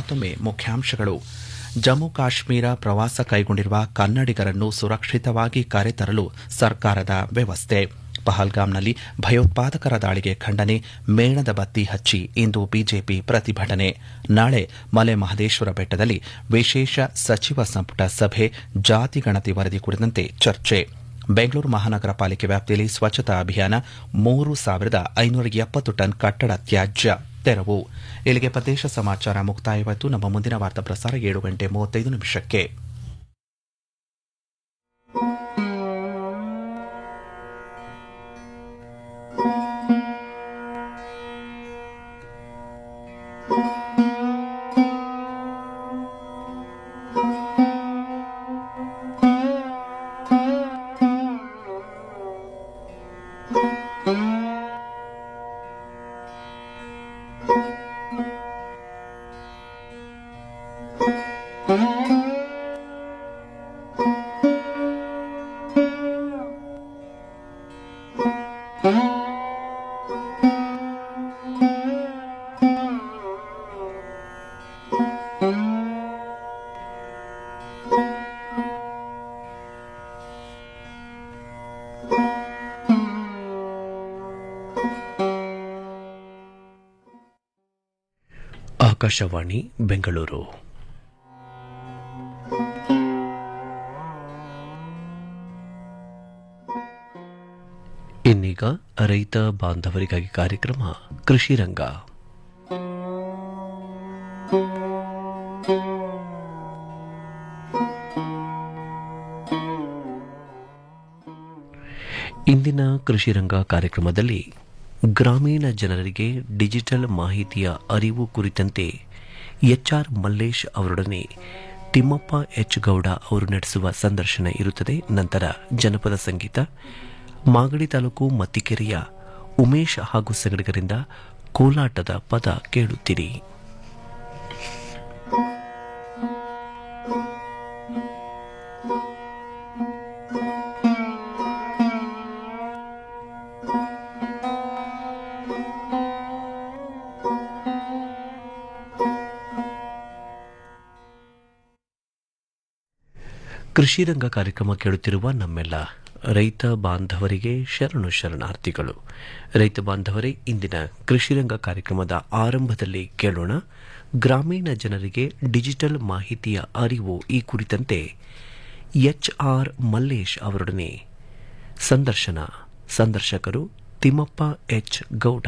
ಮತ್ತೊಮ್ಮೆ ಮುಖ್ಯಾಂಶಗಳು ಜಮ್ಮು ಕಾಶ್ಮೀರ ಪ್ರವಾಸ ಕೈಗೊಂಡಿರುವ ಕನ್ನಡಿಗರನ್ನು ಸುರಕ್ಷಿತವಾಗಿ ಕರೆತರಲು ಸರ್ಕಾರದ ವ್ಯವಸ್ಥೆ ಪಹಲ್ಗಾಮ್ನಲ್ಲಿ ಭಯೋತ್ಪಾದಕರ ದಾಳಿಗೆ ಖಂಡನೆ ಮೇಣದ ಬತ್ತಿ ಹಚ್ಚಿ ಇಂದು ಬಿಜೆಪಿ ಪ್ರತಿಭಟನೆ ನಾಳೆ ಮಲೆ ಮಹದೇಶ್ವರ ಬೆಟ್ಟದಲ್ಲಿ ವಿಶೇಷ ಸಚಿವ ಸಂಪುಟ ಸಭೆ ಜಾತಿ ಗಣತಿ ವರದಿ ಕುರಿತಂತೆ ಚರ್ಚೆ ಬೆಂಗಳೂರು ಮಹಾನಗರ ಪಾಲಿಕೆ ವ್ಯಾಪ್ತಿಯಲ್ಲಿ ಸ್ವಚ್ಛತಾ ಅಭಿಯಾನ ಮೂರು ಸಾವಿರದ ಐನೂರ ಎಪ್ಪತ್ತು ಟನ್ ಕಟ್ಟಡ ತ್ಯಾಜ್ಯ ತೆರವು ಇಲ್ಲಿಗೆ ಪ್ರದೇಶ ಸಮಾಚಾರ ಮುಕ್ತಾಯವಾಯಿತು ನಮ್ಮ ಮುಂದಿನ ವಾರ್ತಾ ಪ್ರಸಾರ ಏಳು ಗಂಟೆ ಮೂವತ್ತೈದು ನಿಮಿಷಕ್ಕೆ ಆಕಾಶವಾಣಿ ಬೆಂಗಳೂರು ಇನ್ನೀಗ ರೈತ ಬಾಂಧವರಿಗಾಗಿ ಕಾರ್ಯಕ್ರಮ ಕೃಷಿ ರಂಗ ಇಂದಿನ ಕೃಷಿ ರಂಗ ಕಾರ್ಯಕ್ರಮದಲ್ಲಿ ಗ್ರಾಮೀಣ ಜನರಿಗೆ ಡಿಜಿಟಲ್ ಮಾಹಿತಿಯ ಅರಿವು ಕುರಿತಂತೆ ಎಚ್ಆರ್ ಮಲ್ಲೇಶ್ ಅವರೊಡನೆ ತಿಮ್ಮಪ್ಪ ಎಚ್ ಗೌಡ ಅವರು ನಡೆಸುವ ಸಂದರ್ಶನ ಇರುತ್ತದೆ ನಂತರ ಜನಪದ ಸಂಗೀತ ಮಾಗಡಿ ತಾಲೂಕು ಮತ್ತಿಕೆರೆಯ ಉಮೇಶ್ ಹಾಗೂ ಸಂಗಡಿಗರಿಂದ ಕೋಲಾಟದ ಪದ ಕೇಳುತ್ತೀರಿ ಕೃಷಿ ರಂಗ ಕಾರ್ಯಕ್ರಮ ಕೇಳುತ್ತಿರುವ ನಮ್ಮೆಲ್ಲ ರೈತ ಬಾಂಧವರಿಗೆ ಶರಣು ಶರಣಾರ್ಥಿಗಳು ರೈತ ಬಾಂಧವರೇ ಇಂದಿನ ಕೃಷಿ ರಂಗ ಕಾರ್ಯಕ್ರಮದ ಆರಂಭದಲ್ಲಿ ಕೇಳೋಣ ಗ್ರಾಮೀಣ ಜನರಿಗೆ ಡಿಜಿಟಲ್ ಮಾಹಿತಿಯ ಅರಿವು ಈ ಕುರಿತಂತೆ ಎಚ್ ಆರ್ ಮಲ್ಲೇಶ್ ಅವರೊಡನೆ ಸಂದರ್ಶನ ಸಂದರ್ಶಕರು ತಿಮ್ಮಪ್ಪ ಎಚ್ ಗೌಡ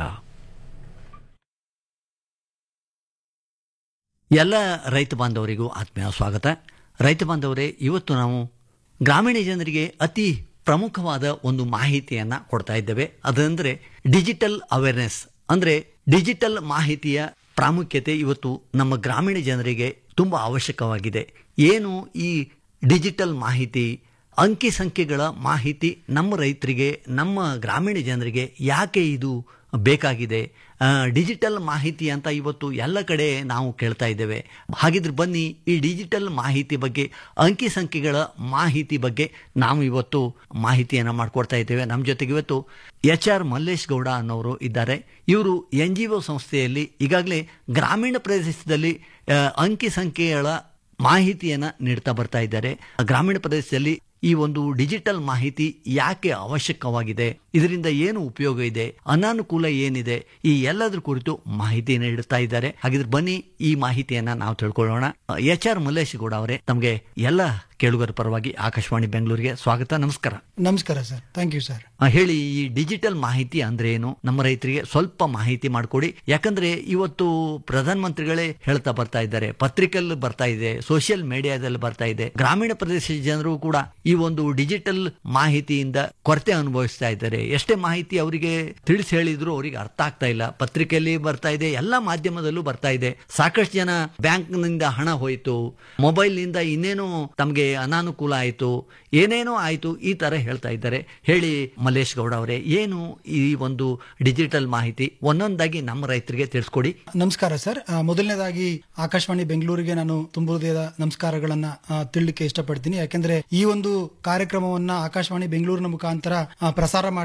ಎಲ್ಲ ರೈತ ಬಾಂಧವರಿಗೂ ಆತ್ಮೀಯ ಸ್ವಾಗತ ರೈತ ಬಾಂಧವರೇ ಇವತ್ತು ನಾವು ಗ್ರಾಮೀಣ ಜನರಿಗೆ ಅತಿ ಪ್ರಮುಖವಾದ ಒಂದು ಮಾಹಿತಿಯನ್ನು ಕೊಡ್ತಾ ಇದ್ದೇವೆ ಅದಂದರೆ ಡಿಜಿಟಲ್ ಅವೇರ್ನೆಸ್ ಅಂದರೆ ಡಿಜಿಟಲ್ ಮಾಹಿತಿಯ ಪ್ರಾಮುಖ್ಯತೆ ಇವತ್ತು ನಮ್ಮ ಗ್ರಾಮೀಣ ಜನರಿಗೆ ತುಂಬ ಅವಶ್ಯಕವಾಗಿದೆ ಏನು ಈ ಡಿಜಿಟಲ್ ಮಾಹಿತಿ ಅಂಕಿ ಸಂಖ್ಯೆಗಳ ಮಾಹಿತಿ ನಮ್ಮ ರೈತರಿಗೆ ನಮ್ಮ ಗ್ರಾಮೀಣ ಜನರಿಗೆ ಯಾಕೆ ಇದು ಬೇಕಾಗಿದೆ ಡಿಜಿಟಲ್ ಮಾಹಿತಿ ಅಂತ ಇವತ್ತು ಎಲ್ಲ ಕಡೆ ನಾವು ಕೇಳ್ತಾ ಇದ್ದೇವೆ ಹಾಗಿದ್ರೆ ಬನ್ನಿ ಈ ಡಿಜಿಟಲ್ ಮಾಹಿತಿ ಬಗ್ಗೆ ಅಂಕಿ ಸಂಖ್ಯೆಗಳ ಮಾಹಿತಿ ಬಗ್ಗೆ ನಾವು ಇವತ್ತು ಮಾಹಿತಿಯನ್ನು ಮಾಡಿಕೊಡ್ತಾ ಇದ್ದೇವೆ ನಮ್ಮ ಜೊತೆಗೆ ಇವತ್ತು ಎಚ್ ಆರ್ ಮಲ್ಲೇಶ್ ಗೌಡ ಅನ್ನೋರು ಇದ್ದಾರೆ ಇವರು ಎನ್ ಜಿ ಒ ಸಂಸ್ಥೆಯಲ್ಲಿ ಈಗಾಗಲೇ ಗ್ರಾಮೀಣ ಪ್ರದೇಶದಲ್ಲಿ ಅಂಕಿ ಸಂಖ್ಯೆಗಳ ಮಾಹಿತಿಯನ್ನು ನೀಡ್ತಾ ಬರ್ತಾ ಇದ್ದಾರೆ ಗ್ರಾಮೀಣ ಪ್ರದೇಶದಲ್ಲಿ ಈ ಒಂದು ಡಿಜಿಟಲ್ ಮಾಹಿತಿ ಯಾಕೆ ಅವಶ್ಯಕವಾಗಿದೆ ಇದರಿಂದ ಏನು ಉಪಯೋಗ ಇದೆ ಅನಾನುಕೂಲ ಏನಿದೆ ಈ ಎಲ್ಲದರ ಕುರಿತು ಮಾಹಿತಿ ನೀಡುತ್ತಾ ಇದ್ದಾರೆ ಹಾಗಿದ್ರೆ ಬನ್ನಿ ಈ ಮಾಹಿತಿಯನ್ನ ನಾವು ತಿಳ್ಕೊಳ್ಳೋಣ ಎಚ್ ಆರ್ ಮಲ್ಲೇಶ್ ಗೌಡ ಅವರೇ ತಮಗೆ ಎಲ್ಲ ಕೇಳುಗರ ಪರವಾಗಿ ಆಕಾಶವಾಣಿ ಬೆಂಗಳೂರಿಗೆ ಸ್ವಾಗತ ನಮಸ್ಕಾರ ನಮಸ್ಕಾರ ಸರ್ ಥ್ಯಾಂಕ್ ಯು ಸರ್ ಹೇಳಿ ಈ ಡಿಜಿಟಲ್ ಮಾಹಿತಿ ಅಂದ್ರೆ ಏನು ನಮ್ಮ ರೈತರಿಗೆ ಸ್ವಲ್ಪ ಮಾಹಿತಿ ಮಾಡಿಕೊಡಿ ಯಾಕಂದ್ರೆ ಇವತ್ತು ಪ್ರಧಾನ ಮಂತ್ರಿಗಳೇ ಹೇಳ್ತಾ ಬರ್ತಾ ಇದ್ದಾರೆ ಪತ್ರಿಕೆಯಲ್ಲಿ ಬರ್ತಾ ಇದೆ ಸೋಷಿಯಲ್ ಮೀಡಿಯಾದಲ್ಲಿ ಬರ್ತಾ ಇದೆ ಗ್ರಾಮೀಣ ಪ್ರದೇಶದ ಜನರು ಕೂಡ ಈ ಒಂದು ಡಿಜಿಟಲ್ ಮಾಹಿತಿಯಿಂದ ಕೊರತೆ ಅನುಭವಿಸ್ತಾ ಇದ್ದಾರೆ ಎಷ್ಟೇ ಮಾಹಿತಿ ಅವರಿಗೆ ತಿಳಿಸಿ ಹೇಳಿದ್ರು ಅವರಿಗೆ ಅರ್ಥ ಆಗ್ತಾ ಇಲ್ಲ ಪತ್ರಿಕೆಯಲ್ಲಿ ಬರ್ತಾ ಇದೆ ಎಲ್ಲ ಮಾಧ್ಯಮದಲ್ಲೂ ಬರ್ತಾ ಇದೆ ಸಾಕಷ್ಟು ಜನ ಬ್ಯಾಂಕ್ ನಿಂದ ಹಣ ಹೋಯಿತು ಮೊಬೈಲ್ ನಿಂದ ಇನ್ನೇನು ತಮಗೆ ಅನಾನುಕೂಲ ಆಯಿತು ಏನೇನೋ ಆಯಿತು ಈ ತರ ಹೇಳ್ತಾ ಇದ್ದಾರೆ ಹೇಳಿ ಮಲ್ಲೇಶ್ ಗೌಡ ಅವರೇ ಏನು ಈ ಒಂದು ಡಿಜಿಟಲ್ ಮಾಹಿತಿ ಒಂದೊಂದಾಗಿ ನಮ್ಮ ರೈತರಿಗೆ ತಿಳಿಸ್ಕೊಡಿ ನಮಸ್ಕಾರ ಸರ್ ಆ, ಮೊದಲನೇದಾಗಿ ಆಕಾಶವಾಣಿ ಬೆಂಗಳೂರಿಗೆ ನಾನು ತುಂಬ ಹೃದಯದ ನಮಸ್ಕಾರಗಳನ್ನ ಆ, ತಿಳಿಲಿಕ್ಕೆ ಇಷ್ಟಪಡ್ತೀನಿ ಯಾಕೆಂದ್ರೆ ಈ ಒಂದು ಕಾರ್ಯಕ್ರಮವನ್ನ ಆಕಾಶವಾಣಿ ಬೆಂಗಳೂರಿನ ಮುಖಾಂತರ ಆ, ಪ್ರಸಾರ ಮಾಡ್ತಾ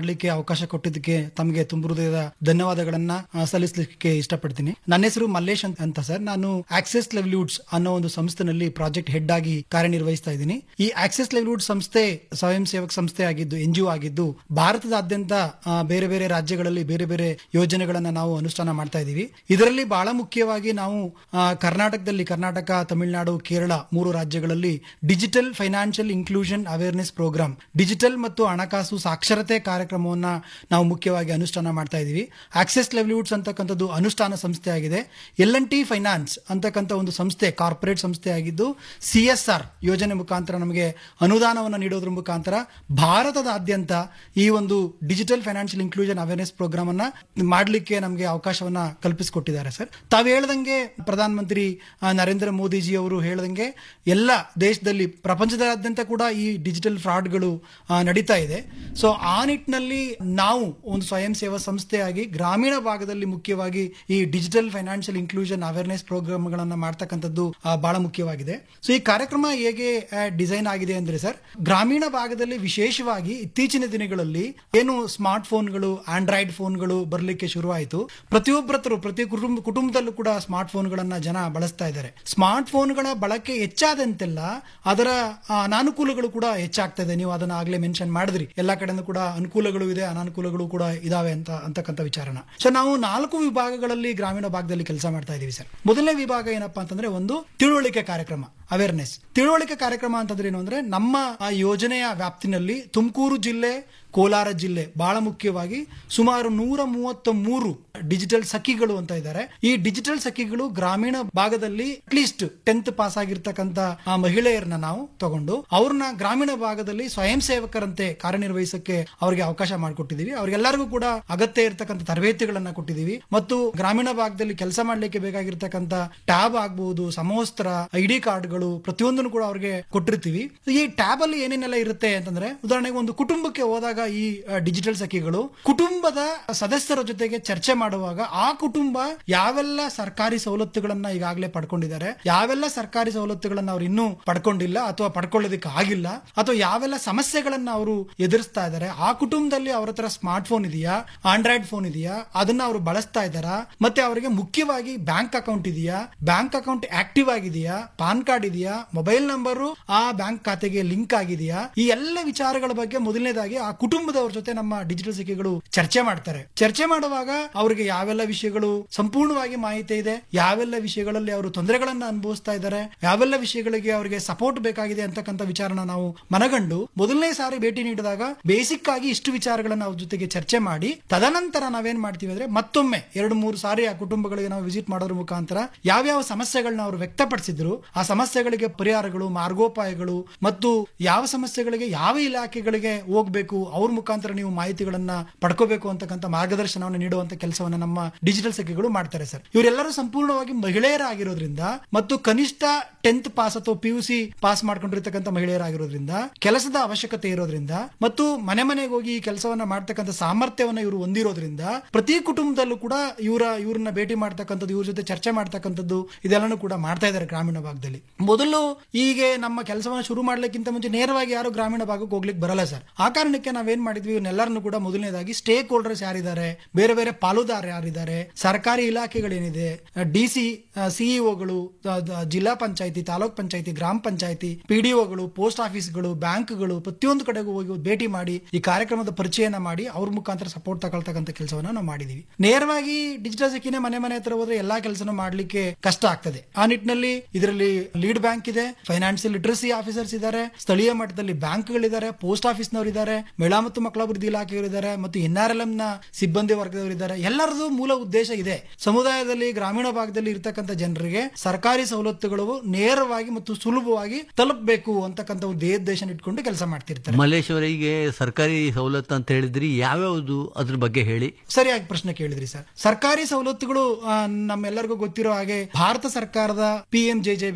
ಮಾಡ್ಲಿಕ್ಕೆ ಅವಕಾಶ ಕೊಟ್ಟಿದ್ದಕ್ಕೆ ತಮಗೆ ತುಂಬ ಹೃದಯದ ಧನ್ಯವಾದಗಳನ್ನ ಆ, ಸಲ್ಲಿಸ್ಲಿಕ್ಕೆ ಇಷ್ಟಪಡ್ತೀನಿ ನನ್ನ ಹೆಸರು ಮಲ್ಲೇಶ್ ಅಂತ ಅಂತ ಸರ್ ನಾನು ಆಕ್ಸೆಸ್ ಲೆವ್ಲಿವುಡ್ಸ್ ಅನ್ನೋ ಒಂದು ಸಂಸ್ಥೆನಲ್ಲಿ ಪ್ರಾಜೆಕ್ಟ್ ಹೆಡ್ ಆಗಿ ಕಾರ್ಯನಿರ್ವಹಿಸ್ತಾ ಇದ್ದೀನಿ ಈ ಆಕ್ಸೆಸ್ ಲೆವ್ಲಿವುಡ್ ಸಂಸ್ಥೆ ಸ್ವಯಂ ಸೇವಕ ಸಂಸ್ಥೆ ಆಗಿದ್ದು ಎನ್ ಜಿ ಆಗಿದ್ದು ಭಾರತದಾದ್ಯಂತ ಆ, ಬೇರೆ ಬೇರೆ ರಾಜ್ಯಗಳಲ್ಲಿ ಬೇರೆ ಬೇರೆ ಯೋಜನೆಗಳನ್ನ ನಾವು ಅನುಷ್ಠಾನ ಮಾಡ್ತಾ ಇದ್ದೀವಿ ಇದರಲ್ಲಿ ಬಹಳ ಮುಖ್ಯವಾಗಿ ನಾವು ಆ, ಕರ್ನಾಟಕದಲ್ಲಿ ಕರ್ನಾಟಕ ತಮಿಳುನಾಡು ಕೇರಳ ಮೂರು ರಾಜ್ಯಗಳಲ್ಲಿ digital financial inclusion awareness programme digital ಮತ್ತು ಹಣಕಾಸು ಸಾಕ್ಷರತೆ ಕಾರ್ಯಕ್ರಮವನ್ನ ನಾವು ಮುಖ್ಯವಾಗಿ ಅನುಷ್ಠಾನ ಮಾಡ್ತಾ ಇದ್ದೀವಿ ಆಕ್ಸೆಸ್ ಲೆವ್ಲಿವುಡ್ಸ್ ಅಂತಕ್ಕಂಥದ್ದು ಅನುಷ್ಠಾನ ಸಂಸ್ಥೆ ಆಗಿದೆ ಎಲ್ ಎನ್ ಟಿ ಫೈನಾನ್ಸ್ ಅಂತಕ್ಕಂಥ ಒಂದು ಸಂಸ್ಥೆ ಕಾರ್ಪೊರೇಟ್ ಸಂಸ್ಥೆ ಆಗಿದ್ದು ಸಿ ಎಸ್ ಆರ್ ಯೋಜನೆ ಮುಖಾಂತರ ನಮಗೆ ಅನುದಾನವನ್ನು ನೀಡೋದ್ರ ಮುಖಾಂತರ ಭಾರತದಾದ್ಯಂತ ಈ ಒಂದು digital financial inclusion awareness programme ಅನ್ನ ಮಾಡಲಿಕ್ಕೆ ನಮಗೆ ಅವಕಾಶವನ್ನ ಕಲ್ಪಿಸಿಕೊಟ್ಟಿದ್ದಾರೆ ಸರ್ ತಾವು ಹೇಳ್ದಂಗೆ ಪ್ರಧಾನ ಮಂತ್ರಿ ಆ, ನರೇಂದ್ರ ಮೋದಿಜಿ ಅವರು ಹೇಳ್ದಂಗೆ ಎಲ್ಲ ದೇಶದಲ್ಲಿ ಪ್ರಪಂಚದಾದ್ಯಂತ ಕೂಡ ಈ ಡಿಜಿಟಲ್ ಫ್ರಾಡ್ಗಳು ಆ, ನಡೀತಾ ಇದೆ ಸೊ ಆ ನಿಟ್ಟಿನಲ್ಲಿ ನಾವು ಒಂದು ಸ್ವಯಂ ಸೇವಾ ಸಂಸ್ಥೆಯಾಗಿ ಗ್ರಾಮೀಣ ಭಾಗದಲ್ಲಿ ಮುಖ್ಯವಾಗಿ ಈ ಡಿಜಿಟಲ್ ಫೈನಾನ್ಷಿಯಲ್ ಇನ್ಕ್ಲೂಷನ್ ಅವೇರ್ನೆಸ್ ಪ್ರೋಗ್ರಾಮ್ಗಳನ್ನ ಮಾಡ್ತಕ್ಕಂಥದ್ದು ಆ, ಬಹಳ ಮುಖ್ಯವಾಗಿದೆ ಸೊ ಈ ಕಾರ್ಯಕ್ರಮ ಹೇಗೆ ಡಿಸೈನ್ ಆಗಿದೆ ಅಂದ್ರೆ ಸರ್ ಗ್ರಾಮೀಣ ಭಾಗದಲ್ಲಿ ವಿಶೇಷವಾಗಿ ಇತ್ತೀಚಿನ ದಿನಗಳಲ್ಲಿ ಏನು ಸ್ಮಾರ್ಟ್ ಫೋನ್ಗಳು ಆಂಡ್ರಾಯ್ಡ್ ಫೋನ್ಗಳು ಬರಲಿಕ್ಕೆ ಶುರುವಾಯಿತು ಪ್ರತಿಯೊಬ್ಬರ ಹತ್ರ ಪ್ರತಿ ಕುಟುಂಬ ಕುಟುಂಬದಲ್ಲೂ ಕೂಡ ಸ್ಮಾರ್ಟ್ ಫೋನ್ಗಳನ್ನ ಜನ ಬಳಸ್ತಾ ಇದ್ದಾರೆ ಸ್ಮಾರ್ಟ್ ಫೋನ್ಗಳ ಬಳಕೆ ಹೆಚ್ಚಾದಂತೆಲ್ಲ ಅದರ ಆ, ಅನಾನುಕೂಲಗಳು ಕೂಡ ಹೆಚ್ಚಾಗ್ತಾ ಇದೆ ನೀವು ಅದನ್ನ ಆಗ್ಲೇ ಮೆನ್ಷನ್ ಮಾಡಿದ್ರಿ ಎಲ್ಲಾ ಕಡೆನೂ ಕೂಡ ಅನುಕೂಲಗಳು ಇದೆ ಅನಾನುಕೂಲಗಳು ಕೂಡ ಇದಾವೆ ಅಂತ ಅಂತಕ್ಕಂಥ ವಿಚಾರನ ಸೊ ನಾವು ನಾಲ್ಕು ವಿಭಾಗಗಳಲ್ಲಿ ಗ್ರಾಮೀಣ ಭಾಗದಲ್ಲಿ ಕೆಲಸ ಮಾಡ್ತಾ ಇದೀವಿ ಸರ್ ಮೊದಲನೇ ವಿಭಾಗ ಏನಪ್ಪಾ ಅಂತಂದ್ರೆ ಒಂದು ತಿಳುವಳಿಕೆ ಕಾರ್ಯಕ್ರಮ ಅವೇರ್ನೆಸ್ ತಿಳುವಳಿಕೆ ಕಾರ್ಯಕ್ರಮ ಅಂತಂದ್ರೆ ಏನು ಅಂದ್ರೆ ನಮ್ಮ ಆ ಯೋಜನೆಯ ವ್ಯಾಪ್ತಿನಲ್ಲಿ ತುಮಕೂರು ಜಿಲ್ಲೆ ಕೋಲಾರ ಜಿಲ್ಲೆ ಬಹಳ ಮುಖ್ಯವಾಗಿ ಸುಮಾರು ನೂರ ಮೂವತ್ತ ಮೂರು ಡಿಜಿಟಲ್ ಸಖಿಗಳು ಅಂತ ಇದ್ದಾರೆ ಈ ಡಿಜಿಟಲ್ ಸಖಿಗಳು ಗ್ರಾಮೀಣ ಭಾಗದಲ್ಲಿ ಅಟ್ಲೀಸ್ಟ್ ಟೆಂತ್ ಪಾಸ್ ಆಗಿರ್ತಕ್ಕಂಥ ಆ ಮಹಿಳೆಯರನ್ನ ನಾವು ತಗೊಂಡು ಅವ್ರನ್ನ ಗ್ರಾಮೀಣ ಭಾಗದಲ್ಲಿ ಸ್ವಯಂ ಸೇವಕರಂತೆ ಕಾರ್ಯನಿರ್ವಹಿಸಕ್ಕೆ ಅವರಿಗೆ ಅವಕಾಶ ಮಾಡಿಕೊಟ್ಟಿದೀವಿ ಅವ್ರಿಗೆಲ್ಲರಿಗೂ ಕೂಡ ಅಗತ್ಯ ಇರತಕ್ಕಂಥ ತರಬೇತಿಗಳನ್ನ ಕೊಟ್ಟಿದೀವಿ ಮತ್ತು ಗ್ರಾಮೀಣ ಭಾಗದಲ್ಲಿ ಕೆಲಸ ಮಾಡ್ಲಿಕ್ಕೆ ಬೇಕಾಗಿರ್ತಕ್ಕಂಥ ಟ್ಯಾಬ್ ಆಗ್ಬಹುದು ಸಮವಸ್ತ್ರ ಐ ಡಿ ಕಾರ್ಡ್ಗಳು ಪ್ರತಿಯೊಂದನ್ನು ಕೂಡ ಅವ್ರಿಗೆ ಕೊಟ್ಟಿರ್ತೀವಿ ಈ ಟ್ಯಾಬ್ ಅಲ್ಲಿ ಏನೇನೆಲ್ಲ ಇರುತ್ತೆ ಅಂತಂದ್ರೆ ಉದಾಹರಣೆಗೆ ಒಂದು ಕುಟುಂಬಕ್ಕೆ ಹೋದಾಗ ಈ ಡಿಜಿಟಲ್ ಸಖಿಗಳು ಕುಟುಂಬದ ಸದಸ್ಯರ ಜೊತೆಗೆ ಚರ್ಚೆ ಮಾಡುವಾಗ ಆ ಕುಟುಂಬ ಯಾವೆಲ್ಲ ಸರ್ಕಾರಿ ಸವಲತ್ತುಗಳನ್ನ ಈಗಾಗಲೇ ಪಡ್ಕೊಂಡಿದ್ದಾರೆ ಯಾವೆಲ್ಲ ಸರ್ಕಾರಿ ಸವಲತ್ತುಗಳನ್ನ ಅವ್ರು ಇನ್ನೂ ಪಡ್ಕೊಂಡಿಲ್ಲ ಅಥವಾ ಪಡ್ಕೊಳ್ಳೋದಕ್ಕೆ ಆಗಿಲ್ಲ ಅಥವಾ ಯಾವೆಲ್ಲ ಸಮಸ್ಯೆಗಳನ್ನ ಅವರು ಎದುರಿಸ್ತಾ ಇದ್ದಾರೆ ಆ ಕುಟುಂಬದಲ್ಲಿ ಅವ್ರ ಹತ್ರ ಸ್ಮಾರ್ಟ್ ಫೋನ್ ಇದೆಯಾ ಆಂಡ್ರಾಯ್ಡ್ ಫೋನ್ ಇದೆಯಾ ಅದನ್ನ ಅವರು ಬಳಸ್ತಾ ಇದ್ದಾರಾ ಮತ್ತೆ ಅವರಿಗೆ ಮುಖ್ಯವಾಗಿ ಬ್ಯಾಂಕ್ ಅಕೌಂಟ್ ಇದೆಯಾ ಬ್ಯಾಂಕ್ ಅಕೌಂಟ್ ಆಕ್ಟಿವ್ ಆಗಿದೆಯಾ ಪಾನ್ ಕಾರ್ಡ್ ಇದೆಯಾ ಮೊಬೈಲ್ ನಂಬರು ಆ ಬ್ಯಾಂಕ್ ಖಾತೆಗೆ ಲಿಂಕ್ ಆಗಿದೆಯಾ ಈ ಎಲ್ಲ ವಿಚಾರಗಳ ಬಗ್ಗೆ ಮೊದಲನೇದಾಗಿ ಆ ಕುಟುಂಬದವ್ರ ಜೊತೆ ನಮ್ಮ ಡಿಜಿಟಲ್ ಸಿಕ್ಕಿಗಳು ಚರ್ಚೆ ಮಾಡ್ತಾರೆ ಚರ್ಚೆ ಮಾಡುವಾಗ ಅವರಿಗೆ ಯಾವೆಲ್ಲ ವಿಷಯಗಳು ಸಂಪೂರ್ಣವಾಗಿ ಮಾಹಿತಿ ಇದೆ ಯಾವೆಲ್ಲ ವಿಷಯಗಳಲ್ಲಿ ಅವರು ತೊಂದರೆಗಳನ್ನ ಅನುಭವಿಸ್ತಾ ಇದ್ದಾರೆ ಯಾವೆಲ್ಲ ವಿಷಯಗಳಿಗೆ ಅವರಿಗೆ ಸಪೋರ್ಟ್ ಬೇಕಾಗಿದೆ ಅಂತಕ್ಕಂಥ ವಿಚಾರನ ನಾವು ಮನಗಂಡು ಮೊದಲನೇ ಸಾರಿ ಭೇಟಿ ನೀಡಿದಾಗ ಬೇಸಿಕ್ ಆಗಿ ಇಷ್ಟು ವಿಚಾರಗಳನ್ನ ಅವ್ರ ಜೊತೆಗೆ ಚರ್ಚೆ ಮಾಡಿ ತದನಂತರ ನಾವೇನ್ ಮಾಡ್ತೀವಿ ಅಂದ್ರೆ ಮತ್ತೊಮ್ಮೆ ಎರಡು ಮೂರು ಸಾರಿ ಆ ಕುಟುಂಬಗಳಿಗೆ ನಾವು ವಿಸಿಟ್ ಮಾಡೋದ್ರ ಮುಖಾಂತರ ಯಾವ್ಯಾವ ಸಮಸ್ಯೆಗಳನ್ನ ಅವರು ವ್ಯಕ್ತಪಡಿಸಿದ್ರು ಆ ಸಮಸ್ಯೆಗಳಿಗೆ ಪರಿಹಾರಗಳು ಮಾರ್ಗೋಪಾಯಗಳು ಮತ್ತು ಯಾವ ಸಮಸ್ಯೆಗಳಿಗೆ ಯಾವ ಇಲಾಖೆಗಳಿಗೆ ಹೋಗ್ಬೇಕು ಅವ್ರ ಮುಖಾಂತರ ನೀವು ಮಾಹಿತಿಗಳನ್ನ ಪಡ್ಕೋಬೇಕು ಅಂತಕ್ಕಂಥ ಮಾರ್ಗದರ್ಶನವನ್ನು ನೀಡುವಂತ ಕೆಲಸವನ್ನ ನಮ್ಮ ಡಿಜಿಟಲ್ ಸಖಿಗಳು ಮಾಡ್ತಾರೆ ಸರ್ ಇವರೆಲ್ಲರೂ ಸಂಪೂರ್ಣವಾಗಿ ಮಹಿಳೆಯರಾಗಿರೋದ್ರಿಂದ ಮತ್ತು ಕನಿಷ್ಠ ಟೆಂತ್ ಪಾಸ್ ಅಥವಾ ಪಿ ಯು ಸಿ ಪಾಸ್ ಮಾಡ್ಕೊಂಡಿರ್ತಕ್ಕಂಥ ಮಹಿಳೆಯರಾಗಿರೋದ್ರಿಂದ ಕೆಲಸದ ಅವಶ್ಯಕತೆ ಇರೋದ್ರಿಂದ ಮತ್ತು ಮನೆ ಮನೆಗೆ ಹೋಗಿ ಈ ಕೆಲಸವನ್ನ ಮಾಡ್ತಕ್ಕಂಥ ಸಾಮರ್ಥ್ಯವನ್ನ ಇವರು ಹೊಂದಿರೋದ್ರಿಂದ ಪ್ರತಿ ಕುಟುಂಬದಲ್ಲೂ ಕೂಡ ಇವರ ಇವ್ರನ್ನ ಭೇಟಿ ಮಾಡ್ತಕ್ಕಂಥದ್ದು ಇವ್ರ ಜೊತೆ ಚರ್ಚೆ ಮಾಡ್ತಕ್ಕಂಥದ್ದು ಇದೆಲ್ಲನೂ ಕೂಡ ಮಾಡ್ತಾ ಇದ್ದಾರೆ ಗ್ರಾಮೀಣ ಭಾಗದಲ್ಲಿ ಮೊದಲು ಹೀಗೆ ನಮ್ಮ ಕೆಲಸವನ್ನ ಶುರು ಮಾಡ್ಲಿಕ್ಕಿಂತ ಮುಂಚೆ ನೇರವಾಗಿ ಯಾರು ಗ್ರಾಮೀಣ ಭಾಗಕ್ಕೆ ಹೋಗ್ಲಿಕ್ಕೆ ಬರಲ್ಲ ಸರ್ ಆ ಕಾರಣಕ್ಕೆ ನಾವೇನ್ ಮಾಡಿದ್ವಿ ಇವನ್ನೆಲ್ಲರನ್ನು ಕೂಡ ಮೊದಲನೇದಾಗಿ ಸ್ಟೇಕ್ ಹೋಲ್ಡರ್ಸ್ ಯಾರಿದ್ದಾರೆ ಬೇರೆ ಬೇರೆ ಪಾಲುದಾರ ಯಾರಿದ್ದಾರೆ ಸರ್ಕಾರಿ ಇಲಾಖೆಗಳೇನಿದೆ ಡಿ ಸಿ ಸಿಇಒಗಳು ಜಿಲ್ಲಾ ಪಂಚಾಯತಿ ತಾಲೂಕ್ ಪಂಚಾಯತಿ ಗ್ರಾಮ ಪಂಚಾಯತಿ ಪಿಡಿಒಗಳು ಪೋಸ್ಟ್ ಆಫೀಸ್ಗಳು ಬ್ಯಾಂಕ್ಗಳು ಪ್ರತಿಯೊಂದು ಕಡೆಗೂ ಹೋಗಿ ಭೇಟಿ ಮಾಡಿ ಈ ಕಾರ್ಯಕ್ರಮದ ಪರಿಚಯನ ಮಾಡಿ ಅವ್ರ ಮುಖಾಂತರ ಸಪೋರ್ಟ್ ತಗೊಳ್ತಕ್ಕಂಥ ಕೆಲಸವನ್ನ ನಾವು ಮಾಡಿದೀವಿ ನೇರವಾಗಿ ಡಿಜಿಟಲ್ ಸಿಕ್ಕಿನೇ ಮನೆ ಮನೆ ಹತ್ರ ಹೋದ್ರೆ ಎಲ್ಲಾ ಕೆಲಸನೂ ಮಾಡ್ಲಿಕ್ಕೆ ಕಷ್ಟ ಆಗ್ತದೆ ಆ ನಿಟ್ಟಿನಲ್ಲಿ ಇದರಲ್ಲಿ ಲೀಡ್ ಬ್ಯಾಂಕ್ ಇದೆ ಫೈನಾನ್ಷಿಯಲ್ ಲಿಟರಸಿ ಆಫೀಸರ್ಸ್ ಇದ್ದಾರೆ ಸ್ಥಳೀಯ ಮಟ್ಟದಲ್ಲಿ ಬ್ಯಾಂಕ್ಗಳಿದ್ದಾರೆ ಪೋಸ್ಟ್ ಆಫೀಸ್ನವರು ಇದ್ದಾರೆ ಮಹಿಳಾ ಮತ್ತು ಮಕ್ಕಳ ಅಭಿವೃದ್ಧಿ ಇಲಾಖೆಯವರಿದ್ದಾರೆ ಮತ್ತು ಎನ್ ಆರ್ ಎಲ್ ನ ಸಿಬ್ಬಂದಿ ವರ್ಗದವರಿದ್ದಾರೆ ಎಲ್ಲರದು ಮೂಲ ಉದ್ದೇಶ ಇದೆ ಸಮುದಾಯದಲ್ಲಿ ಗ್ರಾಮೀಣ ಭಾಗದಲ್ಲಿ ಇರ್ತಕ್ಕಂಥ ಜನರಿಗೆ ಸರ್ಕಾರಿ ಸವಲತ್ತುಗಳು ನೇರವಾಗಿ ಮತ್ತು ಸುಲಭವಾಗಿ ತಲುಪಬೇಕು ಅಂತಕ್ಕಂಥ ಒಂದು ಉದ್ದೇಶ ಇಟ್ಕೊಂಡು ಕೆಲಸ ಮಾಡ್ತಿರ್ತಾರೆ ಮಲ್ಲೇಶ್ ಅವರಿಗೆ ಸರ್ಕಾರಿ ಸವಲತ್ತು ಅಂತ ಹೇಳಿದ್ರಿ ಯಾವ್ಯಾವುದು ಅದ್ರ ಬಗ್ಗೆ ಹೇಳಿ ಸರಿಯಾಗಿ ಪ್ರಶ್ನೆ ಕೇಳಿದ್ರಿ ಸರ್ ಸರ್ಕಾರಿ ಸವಲತ್ತುಗಳು ಆ, ನಮ್ಮೆಲ್ಲರಿಗೂ ಗೊತ್ತಿರೋ ಹಾಗೆ ಭಾರತ ಸರ್ಕಾರದ P M J J B insurance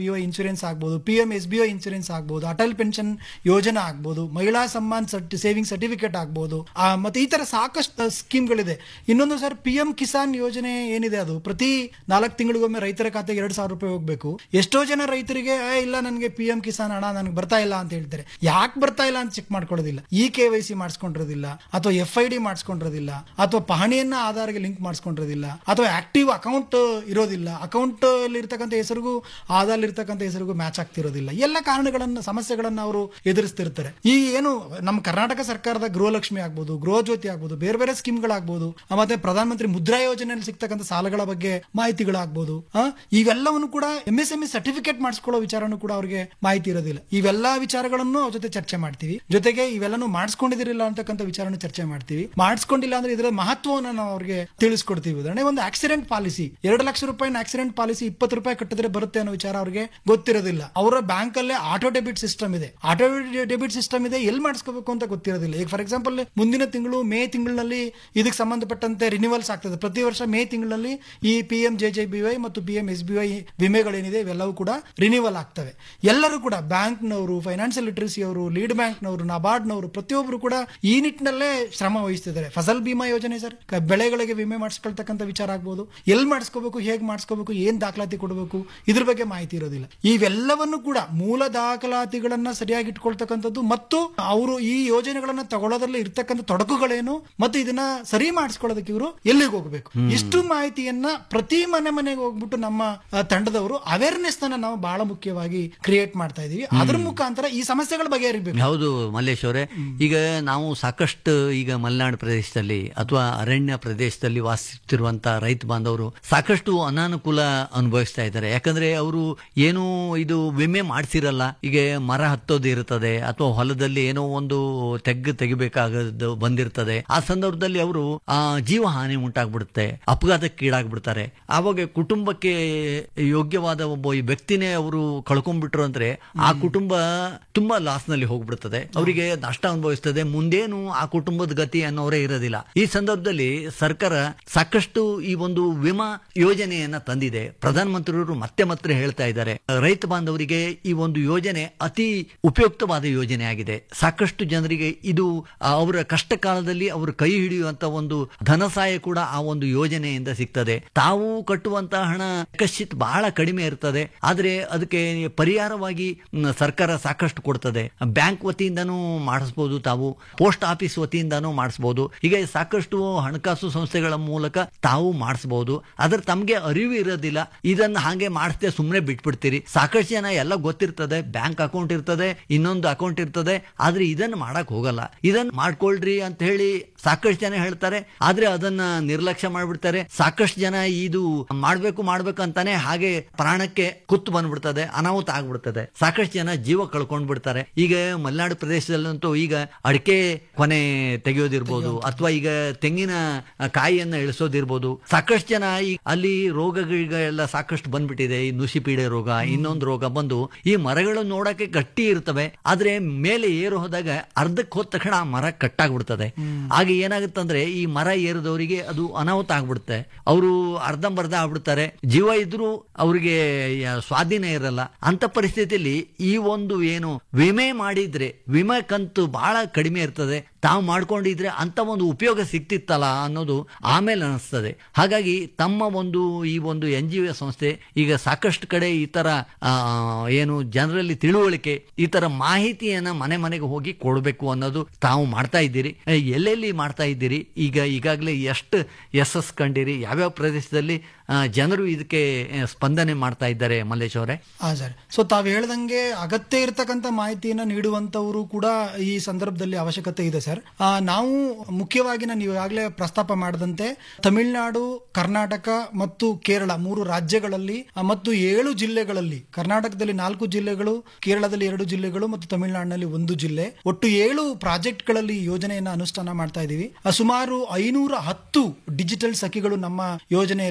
insurance ಆಗ್ಬೋದು P M S B I insurance ಆಗ್ಬೋದು ಅಟಲ್ ಪೆನ್ಷನ್ ಯೋಜನಾ ಆಗ್ಬೋದು ಮಹಿಳಾ ಸಮ್ಮಾನ್ ಸೇವಿಂಗ್ ಸರ್ಟಿಫಿಕೇಟ್ ಆಗ್ಬೋದು ಆ, ಮತ್ತೆ ಈ ತರ ಸಾಕಷ್ಟು ಸ್ಕೀಮ್ಗಳಿದೆ ಇನ್ನೊಂದು ಸರ್ ಪಿ ಎಂ ಕಿಸಾನ್ ಯೋಜನೆ ಏನಿದೆ ಅದು ಪ್ರತಿ ನಾಲ್ಕು ತಿಂಗಳಿಗೊಮ್ಮೆ ರೈತರ ಖಾತೆಗೆ ಎರಡು ಸಾವಿರ ರೂಪಾಯಿ ಹೋಗ್ಬೇಕು ಎಷ್ಟೋ ಜನ ರೈತರಿಗೆ "ಏ, ಇಲ್ಲ ನನಗೆ ಪಿ ಎಂ ಕಿಸಾನ್ ಹಣ ನನಗೆ ಬರ್ತಾ ಇಲ್ಲ ಅಂತ ಹೇಳ್ತಾರೆ ಯಾಕೆ ಬರ್ತಾ ಇಲ್ಲ ಅಂತ ಚೆಕ್ ಮಾಡ್ಕೊಳ್ಳೋದಿಲ್ಲ ಇ ಕೆ ವೈ ಸಿ ಮಾಡಿಸ್ಕೊಂಡಿರೋದಿಲ್ಲ ಅಥವಾ ಎಫ್ ಐ ಡಿ ಮಾಡಿಸ್ಕೊಂಡಿರೋದಿಲ್ಲ ಅಥವಾ ಪಹಣಿಯನ್ನ ಆಧಾರ್ಗೆ ಲಿಂಕ್ ಮಾಡಿಸ್ಕೊಂಡಿರೋದಿಲ್ಲ ಅಥವಾ ಆಕ್ಟಿವ್ ಅಕೌಂಟ್ ಇರೋದಿಲ್ಲ ಅಕೌಂಟ್ ಇರ್ತಕ್ಕಂಥ ಹೆಸರಿಗೂ ಆಧಾರ್ ಇರ್ತಕ್ಕಂಥ ಹೆಸರಿಗೂ ಮ್ಯಾಚ್ ಆಗ್ತಿರೋದಿಲ್ಲ ಎಲ್ಲ ಕಾರಣಗಳನ್ನ ಸಮಸ್ಯೆಗಳನ್ನ ಅವರು ಎದುರಿಸ್ತಿರ್ತಾರೆ ಈ ಏನು ನಮ್ಮ ಕರ್ನಾಟಕ ಸರ್ಕಾರದ ಗೃಹಲಕ್ಷ್ಮಿ ಆಗ್ಬೋದು ಗೃಹ ಜ್ಯೋತಿ ಆಗ್ಬೋದು ಬೇರೆ ಬೇರೆ ಸ್ಕೀಮ್ಗಳಾಗ್ಬೋದು ಮತ್ತೆ ಪ್ರಧಾನಮಂತ್ರಿ ಮುದ್ರಾ ಯೋಜನೆಯಲ್ಲಿ ಸಿಗ್ತಕ್ಕಂಥ ಸಾಲಗಳ ಬಗ್ಗೆ ಮಾಹಿತಿಗಳಾಗ್ಬೋದು ಆ, ಇವೆಲ್ಲವನ್ನು ಕೂಡ M S M S certificate ಮಾಡಿಸ್ಕೊಳ್ಳೋ ವಿಚಾರನೂ ಕೂಡ ಅವ್ರಿಗೆ ಮಾಹಿತಿ ಇರೋದಿಲ್ಲ ಇವೆಲ್ಲಾ ವಿಚಾರಗಳನ್ನು ಅವ್ರ ಜೊತೆ ಚರ್ಚೆ ಮಾಡ್ತೀವಿ ಜೊತೆಗೆ ಇವೆಲ್ಲನೂ ಮಾಡಿಸ್ಕೊಂಡಿದಿರಲಿಲ್ಲ ಅಂತಕ್ಕಂಥ ವಿಚಾರನೂ ಚರ್ಚೆ ಮಾಡ್ತೀವಿ ಮಾಡಿಸ್ಕೊಂಡಿಲ್ಲ ಅಂದ್ರೆ ಇದರ ಮಹತ್ವವನ್ನು ನಾವು ಅವ್ರಿಗೆ ತಿಳಿಸ್ಕೊಡ್ತೀವಿ ಉದಾಹರಣೆ ಒಂದು ಆಕ್ಸಿಡೆಂಟ್ ಪಾಲಿಸಿ ಎರಡು ಲಕ್ಷ ರೂಪಾಯಿನ ಆಕ್ಸಿಡೆಂಟ್ ಪಾಲಿಸಿ ಇಪ್ಪತ್ತು ರೂಪಾಯಿ ಕಟ್ಟಿದ್ರೆ ಬರುತ್ತೆ ಅನ್ನೋ ವಿಚಾರ ಅವ್ರಿಗೆ ಗೊತ್ತಿರೋದಿಲ್ಲ ಅವರ ಬ್ಯಾಂಕ್ ಅಲ್ಲೇ ಆಟೋ ಡೆಬಿಟ್ ಸಿಸ್ಟಮ್ ಇದೆ ಆಟೋ ಡೆಬಿಟ್ ಸಿಸ್ಟಮ್ ಇದೆ ಎಲ್ಲಿ ಮಾಡಿಸ್ಕೋಬೇಕು ಅಂತ ಗೊತ್ತಿರೋದಿಲ್ಲ ಈಗ ಫಾರ್ ಎಕ್ಸಾಂಪಲ್ ಮುಂದಿನ ತಿಂಗಳು ಮೇ ತಿಂಗಳಿನಲ್ಲಿ ಇದಕ್ಕೆ ಸಂಬಂಧಪಟ್ಟಂತೆ ರಿನ್ಯೂವಲ್ಸ್ ಆಗ್ತದೆ ಪ್ರತಿ ವರ್ಷ ಮೇ ತಿಂಗಳಲ್ಲಿ ಈ P M J J B Y ಮತ್ತು P M S B Y ವಿಮೆಗಳೇನಿದೆ ಇವೆಲ್ಲವೂ ಕೂಡ ರಿನ್ಯೂವಲ್ ಆಗ್ತವೆ ಎಲ್ಲರೂ ಕೂಡ ಬ್ಯಾಂಕ್ನವರು ಫೈನಾನ್ಷಿಯಲ್ ಲಿಟ್ರಸಿ ಅವರು ಲೀಡ್ ಬ್ಯಾಂಕ್ನವರು ನಬಾರ್ಡ್ನವರು ಪ್ರತಿಯೊಬ್ಬರು ಕೂಡ ಈ ನಿಟ್ಟಿನಲ್ಲೇ ಶ್ರಮ ವಹಿಸ್ತಿದ್ದಾರೆ ಫಸಲ್ ಬಿಮಾ ಯೋಜನೆ ಸರ್ ಕ- ಬೆಳೆಗಳಿಗೆ ವಿಮೆ ಮಾಡಿಸ್ಕೊಳ್ತಕ್ಕಂಥ ವಿಚಾರ ಆಗ್ಬೋದು ಎಲ್ಲಿ ಮಾಡಿಸ್ಕೋಬೇಕು ಹೇಗೆ ಮಾಡಿಸ್ಕೋಬೇಕು ಏನ್ ದಾಖಲಾತಿ ಕೊಡಬೇಕು ಇದ್ರ ಬಗ್ಗೆ ಮಾಹಿತಿ ಇರೋದಿಲ್ಲ ಇವೆಲ್ಲವನ್ನು ಕೂಡ ಮೂಲ ದಾಖಲಾತಿಗಳನ್ನ ಸರಿಯಾಗಿ ಇಟ್ಕೊಳ್ತಕ್ಕಂಥದ್ದು ಮತ್ತು ಅವರು ಈ ಯೋಜನೆಗಳನ್ನ ತಗೊಳ್ಳೋದ್ರಲ್ಲಿ ಇರ್ತಕ್ಕಂಥ ತೊಡಕುಗಳೇನು ಮತ್ತು ಇದನ್ನ ಸರಿ ಮಾಡಿಸ್ಕೊಳ್ಳೋದಕ್ಕೆ ಇವರು ಎಲ್ಲಿಗೆ ಹೋಗ್ಬೇಕು ಇಷ್ಟು ಮಾಹಿತಿಯನ್ನ ಪ್ರತಿ ಮನೆ ಮನೆಗೆ ಹೋಗ್ಬಿಟ್ಟು ನಮ್ಮ ಆ, ತಂಡದವರು ಅವೇರ್ನೆಸ್ ನಾವು ಬಹಳ ಮುಖ್ಯವಾಗಿ ಕ್ರಿಯೇಟ್ ಮಾಡ್ತಾ ಇದೀವಿ ಅದ್ರ ಮುಖಾಂತರ ಈ ಸಮಸ್ಯೆಗಳ ಬಗೆಹರಿಬೇಕು ಹೌದು ಮಲ್ಲೇಶ್ ಅವರೇ ಈಗ ನಾವು ಸಾಕಷ್ಟು ಈಗ ಮಲೆನಾಡು ಪ್ರದೇಶದಲ್ಲಿ ಅಥವಾ ಅರಣ್ಯ ಪ್ರದೇಶದಲ್ಲಿ ವಾಸಿಸುತ್ತಿರುವಂತ ರೈತ ಬಾಂಧವರು ಸಾಕಷ್ಟು ಅನಾನುಕೂಲ ಅನುಭವಿಸ್ತಾ ಇದ್ದಾರೆ ಯಾಕಂದ್ರೆ ಅವರು ಏನು ಇದು ವಿಮೆ ಮಾಡಿಸಿರಲ್ಲ ಈಗ ಮರ ಹತ್ತೋದು ಇರ್ತದೆ ಅಥವಾ ಹೊಲದಲ್ಲಿ ಏನೋ ಒಂದು ತೆಗ್ಗು ತೆಗಿಬೇಕಾಗದು ಬಂದಿರ್ತದೆ ಆ ಸಂದರ್ಭದಲ್ಲಿ ಅವರು ಆ ಜೀವ ಹಾನಿ ಉಂಟಾಗ್ಬಿಡುತ್ತೆ ಅಪಘಾತಕ್ಕೀಡಾಗ್ಬಿಡ್ತಾರೆ ಆವಾಗ ಕುಟುಂಬಕ್ಕೆ ಯೋಗ್ಯವಾದ ಒಬ್ಬ ಈ ವ್ಯಕ್ತಿನೇ ಅವರು ಕಳ್ಕೊಂಡ್ಬಿಟ್ರು ಅಂದ್ರೆ ಆ ಕುಟುಂಬ ತುಂಬಾ ಲಾಸ್ ನಲ್ಲಿ ಹೋಗ್ಬಿಡ್ತದೆ ಅವರಿಗೆ ನಷ್ಟ ಅನುಭವಿಸ್ತದೆ ಮುಂದೇನು ಆ ಕುಟುಂಬದ ಗತಿ ಅನ್ನೋರೇ ಇರೋದಿಲ್ಲ ಈ ಸಂದರ್ಭದಲ್ಲಿ ಸರ್ಕಾರ ಸಾಕಷ್ಟು ಈ ಒಂದು ವಿಮಾ ಯೋಜನೆಯನ್ನ ತಂದಿದೆ ಪ್ರಧಾನಮಂತ್ರಿಯವರು ಮತ್ತೆ ಮತ್ತೆ ಹೇಳ್ತಾ ಇದ್ದಾರೆ ರೈತ ಬಾಂಧವರಿಗೆ ಈ ಒಂದು ಯೋಜನೆ ಅತಿ ಉಪಯುಕ್ತವಾದ ಯೋಜನೆ ಆಗಿದೆ ಸಾಕಷ್ಟು ಜನರಿಗೆ ಇದು ಆ, ಅವರ ಕಷ್ಟ ಕಾಲದಲ್ಲಿ ಅವರು ಕೈ ಹಿಡಿಯುವಂತ ಒಂದು ಧನ ಸಹಾಯ ಕೂಡ ಆ ಒಂದು ಯೋಜನೆಯಿಂದ ಸಿಗ್ತದೆ ತಾವು ಕಟ್ಟುವಂತಹ ಹಣ ಕಶಿತ್ ಬಹಳ ಕಡಿಮೆ ಇರ್ತದೆ ಆದ್ರೆ ಅದಕ್ಕೆ ಪರಿಹಾರವಾಗಿ ಮ್, ಸರ್ಕಾರ ಸಾಕಷ್ಟು ಕೊಡ್ತದೆ ಬ್ಯಾಂಕ್ ವತಿಯಿಂದನೂ ಮಾಡಿಸ್ಬೋದು ತಾವು ಪೋಸ್ಟ್ ಆಫೀಸ್ ವತಿಯಿಂದನೂ ಮಾಡಿಸ್ಬೋದು ಹೀಗೆ ಸಾಕಷ್ಟು ಹಣಕಾಸು ಸಂಸ್ಥೆಗಳ ಮೂಲಕ ತಾವು ಮಾಡಿಸ್ಬೋದು ಆದ್ರೆ ತಮಗೆ ಅರಿವು ಇರೋದಿಲ್ಲ ಇದನ್ನ ಹಾಗೆ ಮಾಡಿಸ್ದೆ ಸುಮ್ಮನೆ ಬಿಟ್ಬಿಡ್ತೀರಿ ಸಾಕಷ್ಟು ಜನ ಎಲ್ಲ ಗೊತ್ತಿರ್ತದೆ ಬ್ಯಾಂಕ್ ಅಕೌಂಟ್ ಇರ್ತದೆ ಇನ್ನೊಂದು ಅಕೌಂಟ್ ಇರ್ತದೆ ಆದ್ರೆ ಇದನ್ನ ಮಾಡಕ್ ಹೋಗಲ್ಲ ಇದನ್ನ ಮಾಡ್ಕೊಳ್ರಿ ಅಂತ ಹೇಳಿ ಸಾಕಷ್ಟು ಜನ ಹೇಳ್ತಾರೆ ಆದ್ರೆ ಅದನ್ನ ನಿರ್ಲಕ್ಷ್ಯ ಮಾಡ್ಬಿಡ್ತಾರೆ ಸಾಕಷ್ಟು ಜನ ಇದು ಮಾಡ್ಬೇಕು ಮಾಡ್ಬೇಕು ಅಂತಾನೆ ಹಾಗೆ ಪ್ರಾಣಕ್ಕೆ ಕುತ್ತು ಬಂದ್ಬಿಡ್ತದೆ ಅನಾಹುತ ಆಗ್ಬಿಡ್ತದೆ ಸಾಕಷ್ಟು ಜನ ಜೀವ ಕಳ್ಕೊಂಡ್ ಬಿಡ್ತಾರೆ ಈಗ ಮಲೆನಾಡು ಪ್ರದೇಶದಲ್ಲಂತೂ ಈಗ ಅಡಿಕೆ ಕೊನೆ ತೆಗೆಯೋದಿರ್ಬೋದು ಅಥವಾ ಈಗ ತೆಂಗಿನ ಕಾಯಿಯನ್ನ ಇಳಿಸೋದಿರ್ಬೋದು ಸಾಕಷ್ಟು ಜನ ಈ ಅಲ್ಲಿ ರೋಗಗಳೆಲ್ಲ ಸಾಕಷ್ಟು ಬಂದ್ಬಿಟ್ಟಿದೆ ಈ ನುಸಿ ಪೀಡೆ ರೋಗ ಇನ್ನೊಂದು ರೋಗ ಬಂದು ಈ ಮರಗಳು ನೋಡಕ್ಕೆ ಗಟ್ಟಿ ಇರ್ತವೆ ಆದ್ರೆ ಮೇಲೆ ಏರು ಹೋದಾಗ ಅರ್ಧಕ್ಕೆ ಹೋದ ತಕ್ಷಣ ಆ ಮರ ಕಟ್ಟಾಗ್ಬಿಡ್ತದೆ ಆಗ ಏನಾಗುತ್ತಂದ್ರೆ ಈ ಮರ ಏರಿದವರಿಗೆ ಅದು ಅನಾಹುತ ಆಗ್ಬಿಡುತ್ತೆ ಅವರು ಅರ್ಧಂಬರ್ಧ ಆಗ್ಬಿಡ್ತಾರೆ ಜೀವ ಇದ್ರೂ ಅವ್ರಿಗೆ ಯ- ಸ್ವಾಧೀನ ಇರಲ್ಲ ಅಂತ ಪರಿಸ್ಥಿತಿಯಲ್ಲಿ ಈ ಒಂದು ಏನು ವಿಮೆ ಮಾಡಿದ್ರೆ ವಿಮೆ ಕಂತು ಬಹಳ ಕಡಿಮೆ ಇರ್ತದೆ ತಾವು ಮಾಡ್ಕೊಂಡಿದ್ರೆ ಅಂತ ಒಂದು ಉಪಯೋಗ ಸಿಕ್ತಿತ್ತಲ್ಲ ಅನ್ನೋದು ಆಮೇಲೆ ಅನಿಸ್ತದೆ ಹಾಗಾಗಿ ತಮ್ಮ ಒಂದು ಈ ಒಂದು ಎನ್ ಜಿ ಒ ಸಂಸ್ಥೆ ಈಗ ಸಾಕಷ್ಟು ಕಡೆ ಈ ತರ ಆ, ಏನು ಜನರಲ್ಲಿ ತಿಳುವಳಿಕೆ ಈ ತರ ಮಾಹಿತಿಯನ್ನ ಮನೆ ಮನೆಗೆ ಹೋಗಿ ಕೊಡಬೇಕು ಅನ್ನೋದು ತಾವು ಮಾಡ್ತಾ ಇದ್ದೀರಿ ಆ, ಎಲ್ಲೆಲ್ಲಿ ಮಾಡ್ತಾ ಇದ್ದೀರಿ ಈಗ ಈಗಾಗಲೇ ಎಷ್ಟು ಯಶಸ್ ಕಂಡಿರಿ ಯಾವ್ಯಾವ ಪ್ರದೇಶದಲ್ಲಿ ಆ, ಜನರು ಇದಕ್ಕೆ ಆ, ಸ್ಪಂದನೆ ಮಾಡ್ತಾ ಇದ್ದಾರೆ ಮಲ್ಲೇಶ್ ಅವರೇ ಹಾ ಸರ್ ಸೊ ತಾವ್ ಹೇಳ್ದಂಗೆ ಅಗತ್ಯ ಇರತಕ್ಕಂತ ಮಾಹಿತಿಯನ್ನ ನೀಡುವಂತವರು ಕೂಡ ಈ ಸಂದರ್ಭದಲ್ಲಿ ಅವಶ್ಯಕತೆ ಇದೆ ಸರ್ ಆ, ನಾವು ಮುಖ್ಯವಾಗಿ ನಾನು ಈಗಾಗಲೇ ಪ್ರಸ್ತಾಪ ಮಾಡಿದಂತೆ ತಮಿಳುನಾಡು ಕರ್ನಾಟಕ ಮತ್ತು ಕೇರಳ ಮೂರು ರಾಜ್ಯಗಳಲ್ಲಿ ಆ, ಮತ್ತು ಏಳು ಜಿಲ್ಲೆಗಳಲ್ಲಿ ಕರ್ನಾಟಕದಲ್ಲಿ ನಾಲ್ಕು ಜಿಲ್ಲೆಗಳು ಕೇರಳದಲ್ಲಿ ಎರಡು ಜಿಲ್ಲೆಗಳು ಮತ್ತು ತಮಿಳುನಾಡಿನಲ್ಲಿ ಒಂದು ಜಿಲ್ಲೆ ಒಟ್ಟು ಏಳು ಪ್ರಾಜೆಕ್ಟ್ಗಳಲ್ಲಿ ಈ ಯೋಜನೆಯನ್ನ ಅನುಷ್ಠಾನ ಮಾಡ್ತಾ ಇದೀವಿ ಆ, ಸುಮಾರು ಐನೂರ ಹತ್ತು ಡಿಜಿಟಲ್ ಸಖಿಗಳು ನಮ್ಮ ಯೋಜನೆಯಲ್ಲಿ ವಾಲಂಟಿಯರ್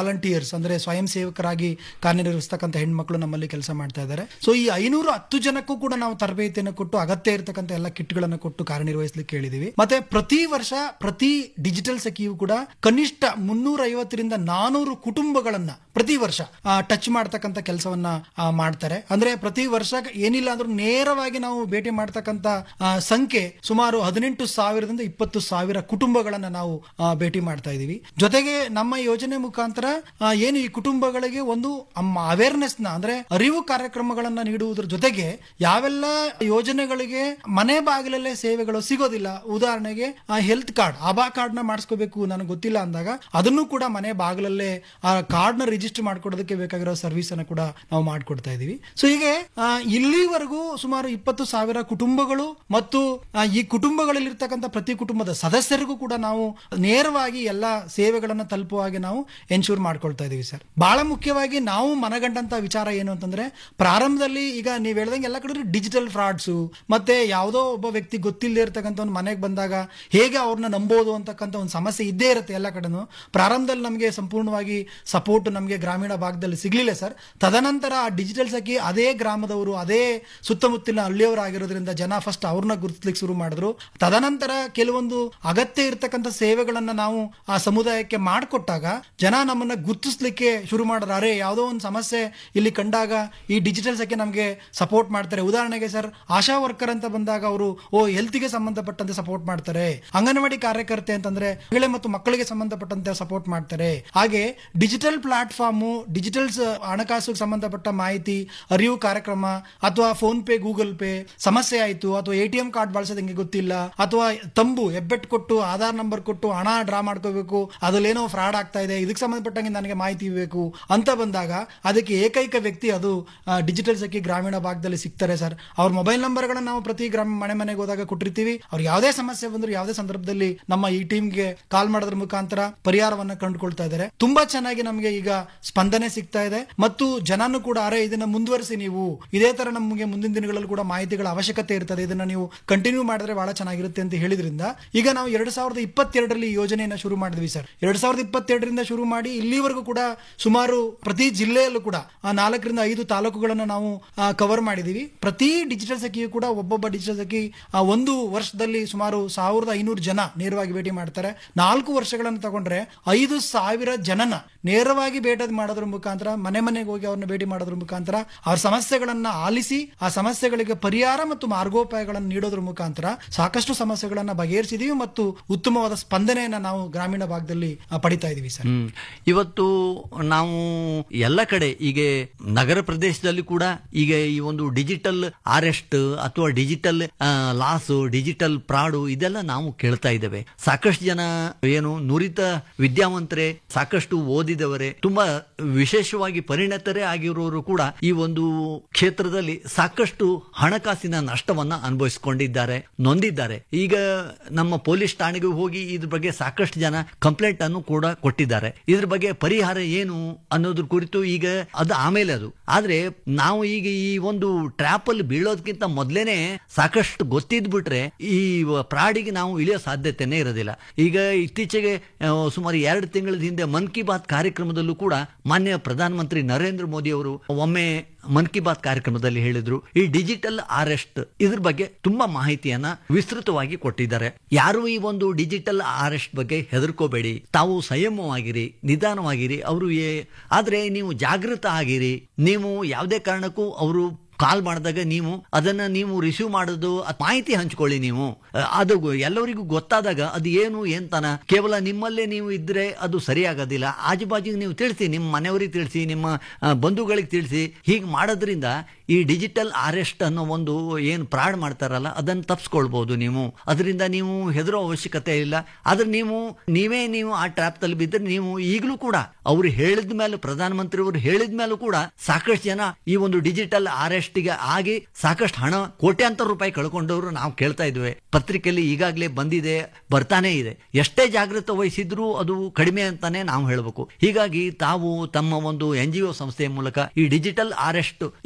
ವಾಲಂಟಿಯರ್ಸ್ ಅಂದ್ರೆ ಸ್ವಯಂ ಸೇವಕರಾಗಿ ಕಾರ್ಯನಿರ್ವಹಿಸ್ತಕ್ಕಂಥ ಹೆಣ್ಮಕ್ಳು ನಮ್ಮಲ್ಲಿ ಕೆಲಸ ಮಾಡ್ತಾ ಇದ್ದಾರೆ ಸೊ ಈ ಐನೂರು ಹತ್ತು ಜನಕ್ಕೂ ಕೂಡ ನಾವು ತರಬೇತಿಯನ್ನು ಕೊಟ್ಟು ಅಗತ್ಯ ಇರತಕ್ಕಂಥ ಎಲ್ಲ ಕಿಟ್ಗಳನ್ನು ಕೊಟ್ಟು ಕಾರ್ಯನಿರ್ವಹಿಸಲಿಕ್ಕೆ ಹೇಳಿದೀವಿ ಮತ್ತೆ ಪ್ರತಿ ವರ್ಷ ಪ್ರತಿ ಡಿಜಿಟಲ್ ಸಖಿಯು ಕೂಡ ಕನಿಷ್ಠ ಮುನ್ನೂರ ಐವತ್ತರಿಂದ ನಾನೂರು ಕುಟುಂಬಗಳನ್ನ ಪ್ರತಿ ವರ್ಷ ಟಚ್ ಮಾಡ್ತಕ್ಕಂಥ ಕೆಲಸವನ್ನ ಆ, ಮಾಡ್ತಾರೆ ಅಂದ್ರೆ ಪ್ರತಿ ವರ್ಷ ಏನಿಲ್ಲ ಅಂದ್ರೂ ನೇರವಾಗಿ ನಾವು ಭೇಟಿ ಮಾಡ್ತಕ್ಕಂಥ ಆ, ಸಂಖ್ಯೆ ಸುಮಾರು ಹದಿನೆಂಟು ಸಾವಿರದಿಂದ ಇಪ್ಪತ್ತು ಸಾವಿರ ಕುಟುಂಬಗಳನ್ನ ನಾವು ಆ, ಭೇಟಿ ಮಾಡ್ತಾ ಇದೀವಿ ಜೊತೆಗೆ ನಮ್ಮ ಯೋಜನೆ ಮುಖಾಂತರ ಆ, ಏನು ಈ ಕುಟುಂಬಗಳಿಗೆ ಒಂದು ಅವೇರ್ನೆಸ್ ನ ಅಂದ್ರೆ ಅರಿವು ಕಾರ್ಯಕ್ರಮಗಳನ್ನ ನೀಡುವುದರ ಜೊತೆಗೆ ಯಾವೆಲ್ಲ ಯೋಜನೆಗಳಿಗೆ ಮನೆ ಬಾಗಿಲಲ್ಲೇ ಸೇವೆಗಳು ಸಿಗೋದಿಲ್ಲ ಉದಾಹರಣೆಗೆ ಹೆಲ್ತ್ ಕಾರ್ಡ್ ಆಭಾ ಕಾರ್ಡ್ ನ ಮಾಡಿಸ್ಕೋಬೇಕು ನನಗೆ ಗೊತ್ತಿಲ್ಲ ಅಂದಾಗ ಅದನ್ನು ಕೂಡ ಮನೆ ಬಾಗಿಲಲ್ಲೇ ಆ ಕಾರ್ಡ್ ನ ರಿಜಿಸ್ಟರ್ ಮಾಡ್ಕೊಡೋದಕ್ಕೆ ಬೇಕಾಗಿರೋ ಸರ್ವಿಸ್ ಅನ್ನು ಕೂಡ ನಾವು ಮಾಡ್ಕೊಡ್ತಾ ಇದೀವಿ ಸೊ ಹೀಗೆ ಆ, ಇಲ್ಲಿವರೆಗೂ ಸುಮಾರು ಇಪ್ಪತ್ತು ಸಾವಿರ ಕುಟುಂಬಗಳು ಮತ್ತು ಆ, ಈ ಕುಟುಂಬಗಳಲ್ಲಿರ್ತಕ್ಕಂಥ ಪ್ರತಿ ಕುಟುಂಬದ ಸದಸ್ಯರಿಗೂ ಕೂಡ ನಾವು ನೇರವಾಗಿ ಎಲ್ಲ ಸೇವೆಗಳನ್ನ ತಲುಪುವ ಹಾಗೆ ನಾವು ಎನ್ಶೂರ್ ಮಾಡ್ಕೊಳ್ತಾ ಇದೀವಿ ಸರ್ ಬಹಳ ಮುಖ್ಯವಾಗಿ ನಾವು ಮನಗಂಡಂತ ವಿಚಾರ ಏನು ಅಂತಂದ್ರೆ ಪ್ರಾರಂಭದಲ್ಲಿ ಈಗ ನೀವು ಹೇಳ್ದಂಗೆ ಎಲ್ಲ ಕಡೆ ಡಿಜಿಟಲ್ ಫ್ರಾಡ್ಸ್ ಮತ್ತೆ ಯಾವುದೋ ಒಬ್ಬ ವ್ಯಕ್ತಿ ಗೊತ್ತಿಲ್ಲದೆ ಇರತಕ್ಕಂಥ ಒಂದು ಮನೆಗೆ ಬಂದಾಗ ಹೇಗೆ ಅವ್ರನ್ನ ನಂಬೋದು ಅಂತಕ್ಕಂಥ ಒಂದು ಸಮಸ್ಯೆ ಇದ್ದೇ ಇರುತ್ತೆ ಎಲ್ಲ ಕಡೆನೂ ಪ್ರಾರಂಭದಲ್ಲಿ ನಮಗೆ ಸಂಪೂರ್ಣವಾಗಿ ಸಪೋರ್ಟ್ ನಮಗೆ ಗ್ರಾಮೀಣ ಭಾಗದಲ್ಲಿ ಸಿಗ್ಲಿಲ್ಲ ಸರ್ ತದನಂತರ ಆ ಡಿಜಿಟಲ್ ಸಖಿ ಅದೇ ಗ್ರಾಮದವರು ಅದೇ ಸುತ್ತಮುತ್ತಲಿನ ಹಳ್ಳಿಯವರು ಆಗಿರೋದ್ರಿಂದ ಜನ ಫಸ್ಟ್ ಅವ್ರನ್ನ ಗುರುತಿಸ್ಲಿಕ್ಕೆ ಶುರು ಮಾಡಿದ್ರು ತದನಂತರ ಕೆಲವೊಂದು ಅಗತ್ಯ ಇರತಕ್ಕಂಥ ಸೇವೆಗಳನ್ನ ನಾವು ಆ ಸಮುದಾಯಕ್ಕೆ ಮಾಡಿಕೊಟ್ಟಾಗ ಜನ ನಮ್ಮನ್ನ ಗುರುತಿಸ್ಲಿಕ್ಕೆ ಶುರು ಮಾಡಿದ್ರು ಅರೆ ಯಾವುದೋ ಒಂದು ಸಮಸ್ಯೆ ಇಲ್ಲಿ ಕಂಡಾಗ ಈ ಡಿಜಿಟಲ್ ಸಖಿ ನಮಗೆ ಸಪೋರ್ಟ್ ಮಾಡ್ತಾರೆ ಉದಾಹರಣೆಗೆ ಸರ್ ಆಶಾ ವರ್ಕರ್ ಅಂತ ಬಂದಾಗ ಅವರು ಓ ಹೆಲ್ತ್ಗೆ ಸಂಬಂಧಪಟ್ಟಂತೆ ಸಪೋರ್ಟ್ ಮಾಡ್ತಾರೆ ಅಂಗನವಾಡಿ ಕಾರ್ಯಕರ್ತೆ ಅಂತಂದ್ರೆ ಮಹಿಳೆ ಮತ್ತು ಮಕ್ಕಳಿಗೆ ಸಂಬಂಧಪಟ್ಟಂತೆ ಸಪೋರ್ಟ್ ಮಾಡ್ತಾರೆ ಹಾಗೆ ಡಿಜಿಟಲ್ ಪ್ಲಾಟ್ಫಾರ್ಮು ಡಿಜಿಟಲ್ ಹಣಕಾಸಿಗೆ ಸಂಬಂಧಪಟ್ಟ ಮಾಹಿತಿ ಅರಿವು ಕಾರ್ಯಕ್ರಮ ಅಥವಾ ಫೋನ್ ಪೇ ಗೂಗಲ್ ಪೇ ಸಮಸ್ಯೆ ಆಯ್ತು ಅಥವಾ ಎ ಟಿ ಎಂ ಕಾರ್ಡ್ ಬಳಸೋದು ಹೆಂಗೆ ಗೊತ್ತಿಲ್ಲ ಅಥವಾ ತಂಬು ಹೆಬ್ಬೆಟ್ ಕೊಟ್ಟು ಆಧಾರ್ ನಂಬರ್ ಕೊಟ್ಟು ಹಣ ಡ್ರಾ ಮಾಡ್ಕೋಬೇಕು ಅದ್ರಲ್ಲೇನೋ ಫ್ರಾಡ್ ಆಗ್ತಾ ಇದೆ ಇದಕ್ಕೆ ಸಂಬಂಧಪಟ್ಟಂಗೆ ನನಗೆ ಮಾಹಿತಿ ಬೇಕು ಅಂತ ಬಂದಾಗ ಅದಕ್ಕೆ ಏಕೈಕ ವ್ಯಕ್ತಿ ಅದು ಡಿಜಿಟಲ್ ಸಖಿ ಗ್ರಾಮೀಣ ಭಾಗದಲ್ಲಿ ಸಿಗ್ತಾರೆ ಸರ್ ಅವ್ರ ಮೊಬೈಲ್ ನಂಬರ್ಗಳನ್ನ ನಾವು ಪ್ರತಿ ಗ್ರಾಮ ಮನೆ ಮನೆಗೆ ಹೋದಾಗ ಕೊಟ್ಟಿರ್ತೀವಿ ಅವ್ರು ಯಾವುದೇ ಸಮಸ್ಯೆ ಬಂದ್ರು ಯಾವುದೇ ಸಂದರ್ಭದಲ್ಲಿ ನಮ್ಮ ಈ ಟೀಮ್ಗೆ ಕಾಲ್ ಮಾಡೋದ್ರ ಮುಖಾಂತರ ಪರಿಹಾರವನ್ನ ಕಂಡುಕೊಳ್ತಾ ಇದ್ದಾರೆ ತುಂಬಾ ಚೆನ್ನಾಗಿ ನಮಗೆ ಈಗ ಸ್ಪಂದನೆ ಸಿಗ್ತಾ ಇದೆ ಮತ್ತು ಜನನು ಕೂಡ ಅರೆ ಇದನ್ನ ಮುಂದುವರಿಸಿ ನೀವು ಇದೇ ತರ ನಮಗೆ ಮುಂದಿನ ದಿನಗಳಲ್ಲಿ ಕೂಡ ಮಾಹಿತಿಗಳ ಅವಶ್ಯಕತೆ ಇರ್ತದೆ ಇದನ್ನ ನೀವು ಕಂಟಿನ್ಯೂ ಮಾಡಿದ್ರೆ ಬಹಳ ಚೆನ್ನಾಗಿರುತ್ತೆ ಅಂತ ಹೇಳಿದ್ರಿಂದ ಈಗ ನಾವು ಎರಡ್ ಸಾವಿರದ ಇಪ್ಪತ್ತೆರಡರಲ್ಲಿ ಈ ಯೋಜನೆಯನ್ನ ಶುರು ಮಾಡಿದ್ವಿ ಸರ್ ಎರಡ್ ಸಾವಿರದ ಇಪ್ಪತ್ತೆರಡರಿಂದ ಶುರು ಮಾಡಿ ಇಲ್ಲಿವರೆಗೂ ಕೂಡ ಸುಮಾರು ಪ್ರತಿ ಜಿಲ್ಲೆಯಲ್ಲೂ ಕೂಡ ಆ ನಾಲ್ಕರಿಂದ ಐದು ತಾಲೂಕುಗಳನ್ನ ನಾವು ಕವರ್ ಮಾಡಿದೀವಿ ಪ್ರತಿ ಡಿಜಿಟಲ್ ಸಖಿಯು ಕೂಡ ಒಬ್ಬೊಬ್ಬ ಡಿಜಿಟಲ್ ಸಖಿ ಆ, ಒಂದು ವರ್ಷದಲ್ಲಿ ಸುಮಾರು ಸಾವಿರದ ಐನೂರು ಜನ ನೇರವಾಗಿ ಭೇಟಿ ಮಾಡ್ತಾರೆ ನಾಲ್ಕು ವರ್ಷಗಳನ್ನು ತಗೊಂಡ್ರೆ ಐದು ಸಾವಿರ ಜನನ ನೇರವಾಗಿ ಭೇಟಿ ಮಾಡೋದ್ರ ಮುಖಾಂತರ ಮನೆ ಮನೆಗೆ ಹೋಗಿ ಅವ್ರನ್ನ ಭೇಟಿ ಮಾಡೋದ್ರ ಮುಖಾಂತರ ಅವ್ರ ಸಮಸ್ಯೆಗಳನ್ನ ಆಲಿಸಿ ಆ ಸಮಸ್ಯೆಗಳಿಗೆ ಪರಿಹಾರ ಮತ್ತು ಮಾರ್ಗೋಪಾಯಗಳನ್ನು ನೀಡೋದ್ರ ಮುಖಾಂತರ ಸಾಕಷ್ಟು ಸಮಸ್ಯೆಗಳನ್ನ ಬಗೆಹರಿಸಿದೀವಿ ಮತ್ತು ಉತ್ತಮವಾದ ಸ್ಪಂದನೆಯನ್ನ ನಾವು ಗ್ರಾಮೀಣ ಭಾಗದಲ್ಲಿ ಆ, ಪಡಿತಾ ಇದೀವಿ ಸರ್ ಹ್ಮ್. ಇವತ್ತು ನಾವು ಎಲ್ಲ ಕಡೆ ಈಗ ನಗರ ಪ್ರದೇಶದಲ್ಲಿ ಕೂಡ ಈಗ ಈ ಒಂದು ಡಿಜಿಟಲ್ ಅರೆಸ್ಟ್ ಅಥವಾ ಡಿಜಿಟಲ್ ಲಾಸ್ ಡಿಜಿಟಲ್ ಪ್ರಾಡು ಇದೆಲ್ಲ ನಾವು ಕೇಳ್ತಾ ಇದ್ದೇವೆ ಸಾಕಷ್ಟು ಜನ ಏನು ನುರಿತ ವಿದ್ಯಾವಂತರೇ ಸಾಕಷ್ಟು ಓದಿದವರೇ ತುಂಬಾ ವಿಶೇಷವಾಗಿ ಪರಿಣತರೇ ಆಗಿರೋರು ಕೂಡ ಈ ಒಂದು ಕ್ಷೇತ್ರದಲ್ಲಿ ಸಾಕಷ್ಟು ಹಣಕಾಸಿನ ನಷ್ಟವನ್ನ ಅನುಭವಿಸಿಕೊಂಡಿದ್ದಾರೆ ನೊಂದಿದ್ದಾರೆ ಈಗ ನಮ್ಮ ಪೊಲೀಸ್ ಠಾಣೆಗೆ ಹೋಗಿ ಇದ್ರ ಬಗ್ಗೆ ಸಾಕಷ್ಟು ಜನ ಕಂಪ್ಲೇಂಟ್ ಅನ್ನು ಕೂಡ ಕೊಟ್ಟಿದ್ದಾರೆ ಇದ್ರ ಬಗ್ಗೆ ಪರಿಹಾರ ಏನು ಅನ್ನೋದ್ರ ಕುರಿತು ಈಗ ಅದು ಆಮೇಲೆ ಅದು ಆದ್ರೆ ನಾವು ಈಗ ಈ ಒಂದು ಟ್ರ್ಯಾಪ್ ಅಲ್ಲಿ ಬೀಳೋದಕ್ಕಿಂತ ಮೊದ್ಲೇನೆ ಸಾಕಷ್ಟು ಗೊತ್ತಿದ್ ಬಿಟ್ರೆ ಈ ಪ್ರಾಡಿಗೆ ನಾವು ಇಳಿಯೋ ಸಾಧ್ಯತೆನೇ ಇರೋದಿಲ್ಲ ಈಗ ಇತ್ತೀಚೆಗೆ ಆ, ಸುಮಾರು ಎರಡು ತಿಂಗಳ ಹಿಂದೆ ಮನ್ ಕಿ ಬಾತ್ ಕಾರ್ಯಕ್ರಮದಲ್ಲೂ ಕೂಡ ಮಾನ್ಯ ಪ್ರಧಾನಮಂತ್ರಿ ನರೇಂದ್ರ ಮೋದಿ ಅವರು ಒಮ್ಮೆ ಮನ್ ಕಿ ಬಾತ್ ಕಾರ್ಯಕ್ರಮದಲ್ಲಿ ಹೇಳಿದ್ರು ಈ ಡಿಜಿಟಲ್ ಅರೆಸ್ಟ್ ಇದ್ರ ಬಗ್ಗೆ ತುಂಬಾ ಮಾಹಿತಿಯನ್ನ ವಿಸ್ತೃತವಾಗಿ ಕೊಟ್ಟಿದ್ದಾರೆ ಯಾರು ಈ ಒಂದು ಡಿಜಿಟಲ್ ಅರೆಸ್ಟ್ ಬಗ್ಗೆ ಹೆದರ್ಕೋಬೇಡಿ ತಾವು ಸಂಯಮವಾಗಿರಿ ನಿಧಾನವಾಗಿರಿ ಅವರು ಆದ್ರೆ ನೀವು ಜಾಗೃತ ಆಗಿರಿ ನೀವು ಯಾವುದೇ ಕಾರಣಕ್ಕೂ ಅವರು ಕಾಲ್ ಮಾಡಿದಾಗ ನೀವು ಅದನ್ನ ನೀವು ರಿಸೀವ್ ಮಾಡೋದು ಅದ್ ಮಾಹಿತಿ ಹಂಚ್ಕೊಳ್ಳಿ ನೀವು ಅಹ್, ಅದು ಗೊ- ಎಲ್ಲರಿಗೂ ಗೊತ್ತಾದಾಗ ಅದು ಏನು ಎಂತನ ಕೇವಲ ನಿಮ್ಮಲ್ಲೇ ನೀವು ಇದ್ರೆ ಅದು ಸರಿಯಾಗೋದಿಲ್ಲ ಆಜುಬಾಜಿಗೆ ನೀವು ತಿಳಿಸಿ ನಿಮ್ಮ ಮನೆಯವರಿಗೆ ತಿಳಿಸಿ ನಿಮ್ಮ ಅಹ್, ಬಂಧುಗಳಿಗೆ ತಿಳಿಸಿ ಹೀಗೆ ಮಾಡೋದ್ರಿಂದ ಈ ಡಿಜಿಟಲ್ ಅರೆಸ್ಟ್ ಅನ್ನೋ ಒಂದು ಏನು ಪ್ರಾಡ್ ಮಾಡ್ತಾರಲ್ಲ ಅದನ್ನು ತಪ್ಪಿಸ್ಕೊಳ್ಬಹುದು ನೀವು ಅದರಿಂದ ನೀವು ಹೆದರೋ ಅವಶ್ಯಕತೆ ಇಲ್ಲ ಆದ್ರೆ ನೀವು ನೀವೇ ನೀವು ಆ ಟ್ರ್ಯಾಪ್ ತಲ್ಲಿ ಬಿದ್ದರೆ ನೀವು ಈಗಲೂ ಕೂಡ ಅವ್ರು ಹೇಳಿದ ಮೇಲೆ ಪ್ರಧಾನಮಂತ್ರಿ ಅವರು ಹೇಳಿದ ಮೇಲೂ ಕೂಡ ಸಾಕಷ್ಟು ಜನ ಈ ಒಂದು ಡಿಜಿಟಲ್ ಅರೆಸ್ಟ್ಗೆ ಆಗಿ ಸಾಕಷ್ಟು ಹಣ ಕೋಟ್ಯಾಂತರ ರೂಪಾಯಿ ಕಳ್ಕೊಂಡವರು ನಾವು ಕೇಳ್ತಾ ಇದ್ವಿ ಪತ್ರಿಕೆಯಲ್ಲಿ ಈಗಾಗಲೇ ಬಂದಿದೆ ಬರ್ತಾನೆ ಇದೆ ಎಷ್ಟೇ ಜಾಗೃತ ವಹಿಸಿದ್ರೂ ಅದು ಕಡಿಮೆ ಅಂತಾನೆ ನಾವು ಹೇಳಬೇಕು ಹೀಗಾಗಿ ತಾವು ತಮ್ಮ ಒಂದು ಎನ್ ಜಿ ಒ ಸಂಸ್ಥೆಯ ಮೂಲಕ ಈ ಡಿಜಿಟಲ್ ಅರೆಸ್ಟ್ ಈ ಬಗ್ಗೆನೂ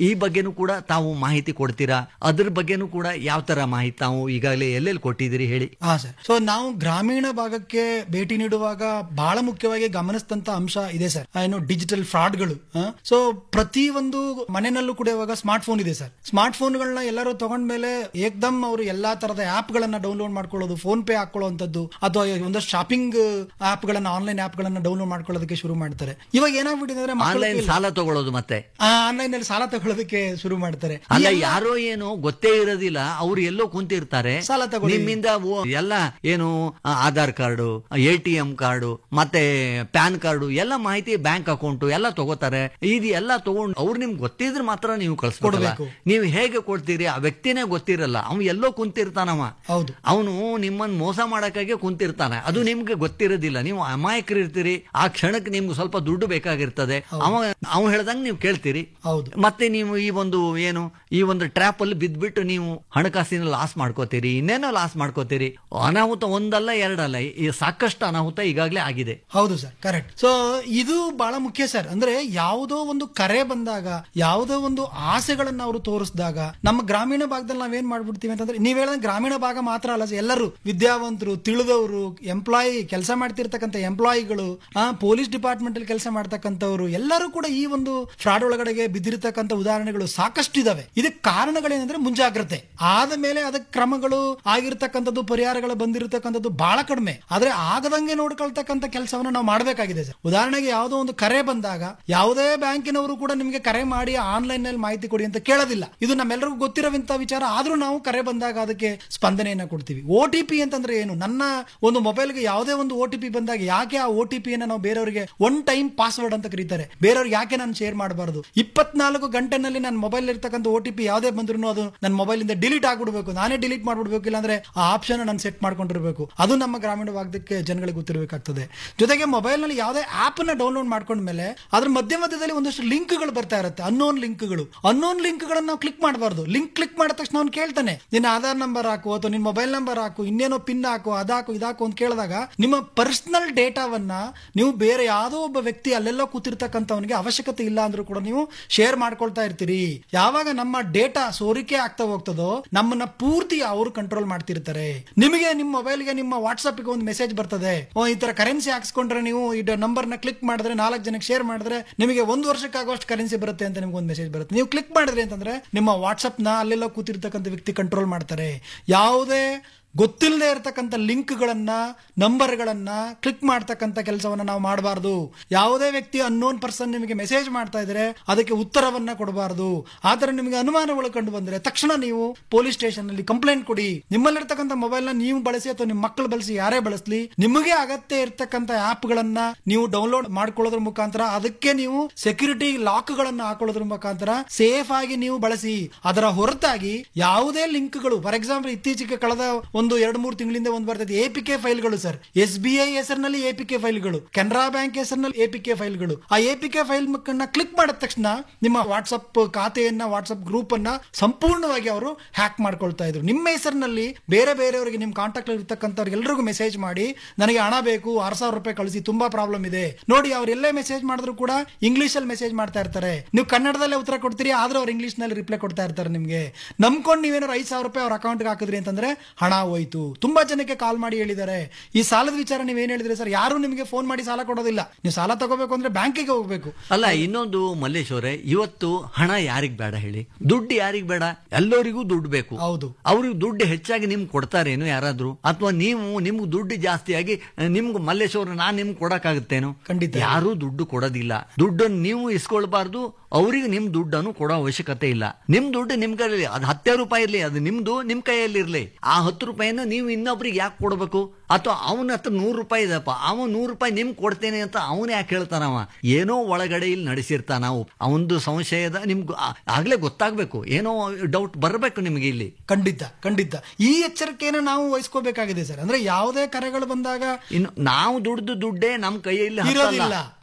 ಬಗ್ಗೆನೂ ಕೂಡ ತಾವು ಮಾಹಿತಿ ಕೊಡ್ತೀರಾ ಅದ್ರ ಬಗ್ಗೆನೂ ಕೂಡ ಯಾವ ತರ ಮಾಹಿತಿ ತಾವು ಈಗಾಗಲೇ ಎಲ್ಲೆಲ್ಲಿ ಕೊಟ್ಟಿದ್ದೀರಿ ಹೇಳಿ ಹಾ ಸರ್ ಸೊ ನಾವು ಗ್ರಾಮೀಣ ಭಾಗಕ್ಕೆ ಭೇಟಿ ನೀಡುವಾಗ ಬಹಳ ಮುಖ್ಯವಾಗಿ ಗಮನಿಸಿದಂತ ಅಂಶ ಇದೆ ಸರ್ ಏನು ಡಿಜಿಟಲ್ ಫ್ರಾಡ್ಗಳು ಸೊ ಪ್ರತಿ ಒಂದು ಮನೆಯಲ್ಲೂ ಕೂಡ ಇವಾಗ ಸ್ಮಾರ್ಟ್ ಫೋನ್ ಇದೆ ಸರ್ ಸ್ಮಾರ್ಟ್ ಫೋನ್ಗಳನ್ನ ಎಲ್ಲರೂ ತಗೊಂಡ್ಮೇಲೆ ಏಕ್ದಮ್ ಅವರು ಎಲ್ಲಾ ತರದ ಆಪ್ ಗಳನ್ನ ಡೌನ್ಲೋಡ್ ಮಾಡ್ಕೊಳ್ಳೋದು ಫೋನ್ ಪೇ ಹಾಕೊಳ್ಳುವಂತದ್ದು ಅಥವಾ ಒಂದಷ್ಟು ಶಾಪಿಂಗ್ ಆಪ್ ಗಳನ್ನ ಆನ್ಲೈನ್ ಆಪ್ ಗಳನ್ನ ಡೌನ್ಲೋಡ್ ಮಾಡ್ಕೊಳ್ಳೋದಕ್ಕೆ ಶುರು ಮಾಡ್ತಾರೆ ಇವಾಗ ಏನಾಗ್ಬಿಟ್ಟಿದೆ ಅಂದ್ರೆ ಮಕ್ಕಳ ಆನ್ಲೈನ್ ಸಾಲ ತಗೊಳ್ಳೋದು ಮತ್ತೆ ಆನ್ಲೈನ್ ಅಲ್ಲಿ ಸಾಲ ತಗೊಳ್ಳೋದಕ್ಕೆ ಶುರು ಮಾಡ್ತಾರೆ ಅಲ್ಲ ಈ ಎಲ್ಲ- ಯಾರೋ ಏನು ಗೊತ್ತೇ ಇರೋದಿಲ್ಲ ಅವ್ರು ಎಲ್ಲೋ ಕುಂತಿರ್ತಾರೆ ಸಾಲ ತಗೊಳ್ಳಿ. ನಿಮ್ಮಿಂದ ಓ- ಎಲ್ಲ ಏನು ಆ, Aadhaar card A T M card ಮತ್ತೆ ಪ್ಯಾನ್ ಕಾರ್ಡು ಎಲ್ಲ ಮಾಹಿತಿ ಬ್ಯಾಂಕ್ ಅಕೌಂಟ್ ಎಲ್ಲ ತಗೋತಾರೆ ಇದು ಎಲ್ಲ ತಗೊಂಡು ಅವ್ರು ನಿಮ್ಗೆ ಗೊತ್ತಿದ್ರೆ ಮಾತ್ರ ನೀವು ಕಳ್ಸ್ಕೊಡ್ಬೇಕು ಕೊಡ್ಬೇಕು. ನೀವು ಹೇಗೆ ಕೊಡ್ತೀರಿ ಆ ವ್ಯಕ್ತಿನೇ ಗೊತ್ತಿರಲ್ಲ ಅವ್ನು ಎಲ್ಲೋ ಕುಂತಿರ್ತಾನವ ಹೌದು ಅವನು ನಿಮ್ಮನ್ನ ಮೋಸ ಮಾಡಕ್ಕಾಗೆ ಕುಂತಿರ್ತಾನೆ ಅದು ನಿಮ್ಗೆ ಗೊತ್ತಿರೋದಿಲ್ಲ ನೀವು ಅಮಾಯಕರು ಇರ್ತೀರಿ ಆ ಕ್ಷಣಕ್ಕೆ ನಿಮ್ಗೆ ಸ್ವಲ್ಪ ದುಡ್ಡು ಬೇಕಾಗಿರ್ತದೆ ಅವ ಅವ್ ಹೇಳ್ದಂಗೆ ನೀವು ಕೇಳ್ತೀರಿ ಹೌದು ಮತ್ತೆ ನೀವು ಈ ಒಂದು ಏನು ಈ ಒಂದು ಟ್ರ್ಯಾಪ್ ಅಲ್ಲಿ ಬಿದ್ದ್ಬಿಟ್ಟು ನೀವು ಹಣಕಾಸಿನ ಲಾಸ್ ಮಾಡ್ಕೋತೀರಿ ಇನ್ನೇನೋ ಲಾಸ್ ಮಾಡ್ಕೋತೀರಿ ಅನಾಹುತ ಒಂದಲ್ಲ ಎರಡಲ್ಲ ಈ ಸಾಕಷ್ಟು ಅನಾಹುತ ಈಗಾಗಲೇ ಆಗಿದೆ ಹೌದು ಸರ್ ಕರೆಕ್ಟ್ ಸೊ ಇದು ಬಹಳ ಮುಖ್ಯ ಸರ್ ಅಂದ್ರೆ ಯಾವುದೋ ಒಂದು ಕರೆ ಬಂದಾಗ ಯಾವುದೋ ಒಂದು ಆಸೆಗಳನ್ನ ಅವರು ತೋರಿಸಿದಾಗ ನಮ್ಮ ಗ್ರಾಮೀಣ ಭಾಗದಲ್ಲಿ ನಾವೇನ್ ಮಾಡ್ಬಿಡ್ತೀವಿ ಅಂತಂದ್ರೆ ನೀವ್ ಹೇಳಿದ ಗ್ರಾಮೀಣ ಭಾಗ ಮಾತ್ರ ಅಲ್ಲ ಸರ್ ಎಲ್ಲರೂ ವಿದ್ಯಾವಂತರು ತಿಳಿದವರು ಎಂಪ್ಲಾಯಿ ಕೆಲಸ ಮಾಡ್ತಿರ್ತಕ್ಕಂಥ ಎಂಪ್ಲಾಯಿಗಳು ಆ ಪೊಲೀಸ್ ಡಿಪಾರ್ಟ್ಮೆಂಟ್ ಅಲ್ಲಿ ಕೆಲಸ ಮಾಡ್ತಕ್ಕಂಥವ್ರು ಎಲ್ಲರೂ ಕೂಡ ಈ ಒಂದು ಫ್ರಾಡ್ ಒಳಗಡೆಗೆ ಬಿದ್ದಿರತಕ್ಕಂಥ ಉದಾಹರಣೆಗಳು ಸಾಕಷ್ಟು ಇದಾವೆ ಇದಕ್ಕೆ ಕಾರಣಗಳೇನಂದ್ರೆ ಮುಂಜಾಗ್ರತೆ ಆದ ಮೇಲೆ ಅದಕ್ಕೆ ಕ್ರಮಗಳು ಆಗಿರ್ತಕ್ಕಂಥದ್ದು ಪರಿಹಾರಗಳು ಬಂದಿರತಕ್ಕಂಥದ್ದು ಬಹಳ ಕಡಿಮೆ ಆದ್ರೆ ಆಗದಂಗೆ ನೋಡ್ಕೊಳ್ತಕ್ಕಂಥ ಕೆಲಸವನ್ನ ನಾವು ಮಾಡಬೇಕಾಗಿದೆ ಸರ್ ಉದಾಹರಣೆಗೆ ಯಾವುದೋ ಒಂದು ಕರೆ ಬಂದಾಗ ಯಾವುದೇ ಬ್ಯಾಂಕಿನವರು ಕೂಡ ನಿಮಗೆ ಕರೆ ಮಾಡಿ ಆನ್ಲೈನ್ ನಲ್ಲಿ ಮಾಹಿತಿ ಕೊಡಿ ಅಂತ ಕೇಳೋದಿಲ್ಲ ಇದು ನಮ್ಮೆಲ್ಲರಿಗೂ ಗೊತ್ತಿರೋಂತ ವಿಚಾರ ಆದ್ರೂ ನಾವು ಕರೆ ಬಂದಾಗ ಅದಕ್ಕೆ ಸ್ಪಂದನೆಯನ್ನ ಕೊಡ್ತೀವಿ ಓ ಟಿ ಪಿ ಅಂತಂದ್ರೆ ಏನು ನನ್ನ ಒಂದು ಮೊಬೈಲ್ಗೆ ಯಾವುದೇ ಒಂದು ಓ ಟಿ ಪಿ ಬಂದಾಗ ಯಾಕೆ ಆ ಓ ಟಿ ಪಿಯನ್ನು ನಾವು ಬೇರೆಯವರಿಗೆ ಒನ್ ಟೈಮ್ ಪಾಸ್ವರ್ಡ್ ಅಂತ ಕರೀತಾರೆ ಬೇರೆಯವ್ರಿಗೆ ಯಾಕೆ ನಾನು ಶೇರ್ ಮಾಡಬಾರದು ಇಪ್ಪತ್ನಾಲ್ಕು ಗಂಟೆನಲ್ಲಿ ನನ್ನ ಮೊಬೈಲ್ ಇರ್ತಕ್ಕಂಥ ಓ ಟಿ ಪಿ ಯಾವುದೇ ಬಂದ್ರು ಅದು ನನ್ನ ಮೊಬೈಲ್ ಇಂದ ಡಿಲೀಟ್ ಆಗ್ಬಿಡ್ಬೇಕು ನಾನೇ ಡಿಲೀಟ್ ಮಾಡ್ಬಿಡ್ಬೇಕು ಇಲ್ಲಾಂದ್ರೆ ಆ ಆಪ್ಷನ್ ನಾನು ಸೆಟ್ ಮಾಡ್ಕೊಂಡಿರ್ಬೇಕು ಅದು ನಮ್ಮ ಗ್ರಾಮೀಣ ಭಾಗಕ್ಕೆ ಜನಗಳಿಗೆ ಗೊತ್ತಿರಬೇಕಾಗ್ತದೆ ಜೊತೆಗೆ ಮೊಬೈಲ್ ನಲ್ಲಿ ಯಾವುದೇ ಆಪ್ ನ ಡೌನ್ಲೋಡ್ ಮಾಡ್ಕೊಂಡ್ಮೇಲೆ ಅದ್ರ ಮಧ್ಯ ಮಧ್ಯದಲ್ಲಿ ಒಂದಷ್ಟು ಲಿಂಕ್ಗಳು ಬರ್ತಾ ಇರುತ್ತೆ ಅನ್ನೋನ್ ಲಿಂಕ್ಗಳು ಅನ್ನೋನ್ ಲಿಂಕ್ಗಳನ್ನ ನಾವು ಕ್ಲಿಕ್ ಮಾಡಬಾರ್ದು ಲಿಂಕ್ ಕ್ಲಿಕ್ ಮಾಡಿದ ತಕ್ಷಣ ಅವ್ನು ಕೇಳ್ತಾನೆ ನಿನ್ನ ಆಧಾರ್ ನಂಬರ್ ಹಾಕು ಅಥವಾ ನಿನ್ನ ಮೊಬೈಲ್ ನಂಬರ್ ಹಾಕು ಇನ್ನೇನೋ ಪಿನ್ ಹಾಕು ಅದಾಕು ಇದಾಕು ಅಂತ ಕೇಳಿದಾಗ ನಿಮ್ಮ ಪರ್ಸನಲ್ ಡೇಟಾವನ್ನ ನೀವು ಬೇರೆ ಯಾವುದೋ ಒಬ್ಬ ವ್ಯಕ್ತಿ ಅಲ್ಲೆಲ್ಲೋ ಕೂತಿರ್ತಕ್ಕಂಥವನಿಗೆ ಅವಶ್ಯಕತೆ ಇಲ್ಲ ಅಂದ್ರೂ ಕೂಡ ನೀವು ಶೇರ್ ಮಾಡ್ಕೊಳ್ತಾ ಇರ್ತೀರಿ ಯಾವಾಗ ನಮ್ಮ ಡೇಟಾ ಸೋರಿಕೆ ಆಗ್ತಾ ಹೋಗ್ತದೋ ನಮ್ಮನ್ನ ಪೂರ್ತಿ ಅವರು ಕಂಟ್ರೋಲ್ ಮಾಡ್ತಿರ್ತಾರೆ ನಿಮಗೆ ನಿಮ್ಮ ಮೊಬೈಲ್ಗೆ ನಿಮ್ಮ ವಾಟ್ಸ್ಆಪ್ ಒಂದು ಮೆಸೇಜ್ ಬರ್ತದೆ ಓ ಈ ತರ ಕರೆನ್ಸಿ ಹಾಕ್ಸ್ಕೊಂಡ್ರೆ ನೀವು ಈ ನಂಬರ್ ನ ಕ್ಲಿಕ್ ಮಾಡಿದ್ರೆ ನಾಲ್ಕು ಜನಕ್ಕೆ ಶೇರ್ ಮಾಡಿದ್ರೆ ನಿಮಗೆ ಒಂದು ವರ್ಷಕ್ಕಾಗುವಷ್ಟು ಕರೆನ್ಸಿ ಬರುತ್ತೆ ಅಂತ ನಿಮ್ಗೆ ಒಂದು ಮೆಸೇಜ್ ಬರುತ್ತೆ ನೀವು ಕ್ಲಿಕ್ ಮಾಡಿದ್ರಿ ಅಂತಂದ್ರೆ ನಿಮ್ಮ ವಾಟ್ಸ್ಆಪ್ ನ ಅಲ್ಲೆಲ್ಲ ಕೂತಿರ್ತಕ್ಕಂಥ ವ್ಯಕ್ತಿ ಕಂಟ್ರೋಲ್ ಮಾಡ್ತಾರೆ ಯಾವುದೇ ಗೊತ್ತಿಲ್ಲದೆ ಇರತಕ್ಕಂಥ ಲಿಂಕ್ಗಳನ್ನ ನಂಬರ್ಗಳನ್ನ ಕ್ಲಿಕ್ ಮಾಡ್ತಕ್ಕಂಥ ಕೆಲಸವನ್ನ ನಾವು ಮಾಡಬಾರ್ದು ಯಾವುದೇ ವ್ಯಕ್ತಿ ಅನ್ನೋನ್ ಪರ್ಸನ್ ನಿಮಗೆ ಮೆಸೇಜ್ ಮಾಡ್ತಾ ಇದ್ರೆ ಅದಕ್ಕೆ ಉತ್ತರವನ್ನ ಕೊಡಬಾರದು ಆತರ ನಿಮಗೆ ಅನುಮಾನಗಳು ಕಂಡು ಬಂದ್ರೆ ತಕ್ಷಣ ನೀವು ಪೊಲೀಸ್ ಸ್ಟೇಷನ್ ಅಲ್ಲಿ ಕಂಪ್ಲೇಂಟ್ ಕೊಡಿ ನಿಮ್ಮಲ್ಲಿರ್ತಕ್ಕಂಥ ಮೊಬೈಲ್ ನ ನೀವು ಬಳಸಿ ಅಥವಾ ನಿಮ್ಮ ಮಕ್ಕಳು ಬಳಸಿ ಯಾರೇ ಬಳಸಲಿ ನಿಮಗೆ ಅಗತ್ಯ ಇರ್ತಕ್ಕಂಥ ಆಪ್ ಗಳನ್ನ ನೀವು ಡೌನ್ಲೋಡ್ ಮಾಡ್ಕೊಳ್ಳೋದ್ರ ಮುಖಾಂತರ ಅದಕ್ಕೆ ನೀವು ಸೆಕ್ಯೂರಿಟಿ ಲಾಕ್ ಗಳನ್ನ ಹಾಕೊಳ್ಳೋದ್ರ ಮುಖಾಂತರ ಸೇಫ್ ಆಗಿ ನೀವು ಬಳಸಿ ಅದರ ಹೊರತಾಗಿ ಯಾವುದೇ ಲಿಂಕ್ಗಳು ಫಾರ್ ಎಕ್ಸಾಂಪಲ್ ಇತ್ತೀಚೆಗೆ ಕಳೆದ ಒಂದು ಎರಡು ಮೂರು ತಿಂಗಳಿಂದ ಒಂದು ಬರ್ತದೆ ಎಪಿಕೆ ಫೈಲ್ಗಳು ಸರ್ ಎಸ್ ಬಿ ಐ ಹೆಸರಿನಲ್ಲಿ ಎಪಿಕೆ ಫೈಲ್ಗಳು ಕೆನರಾ ಬ್ಯಾಂಕ್ ಹೆಸರಿನಲ್ಲಿ ಎಪಿಕೆ ಫೈಲ್ಗಳು ಆ ಎಪಿಕೆ ಫೈಲ್ ಕ್ಲಿಕ್ ಮಾಡಿದ ತಕ್ಷಣ ನಿಮ್ಮ ವಾಟ್ಸ್ಆಪ್ ಖಾತೆಯನ್ನ ವಾಟ್ಸ್ಆಪ್ ಗ್ರೂಪ್ ಅನ್ನ ಸಂಪೂರ್ಣವಾಗಿ ಅವರು ಹ್ಯಾಕ್ ಮಾಡ್ಕೊಳ್ತಾ ಇದ್ರು ನಿಮ್ಮ ಹೆಸರಿನಲ್ಲಿ ಬೇರೆ ಬೇರೆಯವರಿಗೆ ನಿಮ್ಮ ಕಾಂಟ್ಯಾಕ್ಟ್ ಇರ್ತಕ್ಕಂಥವ್ರಿಗೆ ಎಲ್ರಿಗೂ ಮೆಸೇಜ್ ಮಾಡಿ ನನಗೆ ಹಣ ಬೇಕು ಆರು ಸಾವಿರ ರೂಪಾಯಿ ಕಳಿಸಿ ತುಂಬಾ ಪ್ರಾಬ್ಲಮ್ ಇದೆ ನೋಡಿ ಅವ್ರು ಎಲ್ಲೇ ಮೆಸೇಜ್ ಮಾಡಿದ್ರು ಕೂಡ ಇಂಗ್ಲಿಷ್ ಅಲ್ಲಿ ಮೆಸೇಜ್ ಮಾಡ್ತಾ ಇರ್ತಾರೆ ನೀವು ಕನ್ನಡದಲ್ಲೇ ಉತ್ತರ ಕೊಡ್ತೀರಿ ಆದ್ರೆ ಅವ್ರು ಇಂಗ್ಲಿಷ್ ನಲ್ಲಿ ರಿಪ್ಲೈ ಕೊಡ್ತಾ ಇರ್ತಾರೆ ನಿಮ್ಗೆ ನಂಬ್ಕೊಂಡು ನೀವೇನಾದ್ರು ಐದು ಸಾವಿರ ರೂಪಾಯಿ ಅವ್ರ ಅಕೌಂಟ್ಗೆ ಹಾಕಿದ್ರಿ ಅಂತಂದ್ರೆ ಹಣ ಹೋಯ್ತು ತುಂಬಾ ಜನಕ್ಕೆ ಕಾಲ್ ಮಾಡಿ ಹೇಳಿದ್ದಾರೆ ಈ ಸಾಲದ ವಿಚಾರ ನೀವೇನ್ ಹೇಳಿದ್ರಿ ಸರ್ ಯಾರು ನಿಮಗೆ ಫೋನ್ ಮಾಡಿ ಸಾಲ ಕೊಡೋದಿಲ್ಲ ನೀವು ಸಾಲ ತಗೋಬೇಕು ಅಂದ್ರೆ ಬ್ಯಾಂಕಿಗೆ ಹೋಗ್ಬೇಕು ಅಲ್ಲ ಇನ್ನೊಂದು ಮಲ್ಲೇಶ್ ಅವರೇ ಇವತ್ತು ಹಣ ಯಾರಿಗ್ ಬೇಡ ಹೇಳಿ ದುಡ್ಡು ಯಾರಿಗ್ ಬೇಡ ಎಲ್ಲರಿಗೂ ದುಡ್ಡು ಬೇಕು ಹೌದು ಅವ್ರಿಗೆ ದುಡ್ಡು ಹೆಚ್ಚಾಗಿ ನಿಮ್ಗೆ ಕೊಡ್ತಾರೇನು ಯಾರಾದ್ರೂ ಅಥವಾ ನೀವು ನಿಮ್ಗೆ ದುಡ್ಡು ಜಾಸ್ತಿಯಾಗಿ ನಿಮ್ಗೆ ಮಲ್ಲೇಶ್ ಅವ್ರು ನಾನ್ ನಿಮ್ಗೆ ಕೊಡಕ್ಕಾಗುತ್ತೇನೋ ಖಂಡಿತ. ಯಾರೂ ದುಡ್ಡು ಕೊಡೋದಿಲ್ಲ ದುಡ್ಡನ್ನು ನೀವು ಇಸ್ಕೊಳ್ಬಾರ್ದು ಅವ್ರಿಗೆ ನಿಮ್ ದುಡ್ಡನ್ನು ಕೊಡೋ ಅವಶ್ಯಕತೆ ಇಲ್ಲ ನಿಮ್ ದುಡ್ಡು ನಿಮ್ ಕೈಯಲ್ಲಿ ಅದು ಹತ್ತೇ ರೂಪಾಯಿ ಇರ್ಲಿ ಅದು ನಿಮ್ದು ನಿಮ್ ಕೈಯಲ್ಲಿ ಇರ್ಲಿ ಆ ಹತ್ತು ರೂಪಾಯಿನ ನೀವು ಇನ್ನೊಬ್ರಿಗೆ ಯಾಕೆ ಕೊಡ್ಬೇಕು ಅಥವಾ ಅವನ ಹತ್ರ ನೂರು ರೂಪಾಯಿ ಇದಪ್ಪ ಅವ ನೂರು ರೂಪಾಯಿ ನಿಮ್ಗೆ ಕೊಡ್ತೇನೆ ಅಂತ ಅವನ ಯಾಕೆ ಹೇಳ್ತಾನವ ಏನೋ ಒಳಗಡೆ ಇಲ್ಲಿ ನಡೆಸಿರ್ತಾನ ನಾವು ಅವನದು ಸಂಶಯದ ನಿಮ್ಗೆ ಆ- ಆಗ್ಲೇ ಗೊತ್ತಾಗ್ಬೇಕು ಏನೋ ಡೌಟ್ ಬರಬೇಕು ನಿಮ್ಗೆ ಇಲ್ಲಿ ಖಂಡಿತ ಖಂಡಿತ ಈ ಎಚ್ಚರಿಕೆಯನ್ನು ನಾವು ವಹಿಸ್ಕೋಬೇಕಾಗಿದೆ ಸರ್ ಅಂದ್ರೆ ಯಾವುದೇ ಕರೆಗಳು ಬಂದಾಗ ಇನ್ನು ನಾವು ದುಡ್ದು ದುಡ್ಡೇ ನಮ್ ಕೈಯಲ್ಲಿ ಹತ್ತಲ್ಲ ಇರೋದಿಲ್ಲ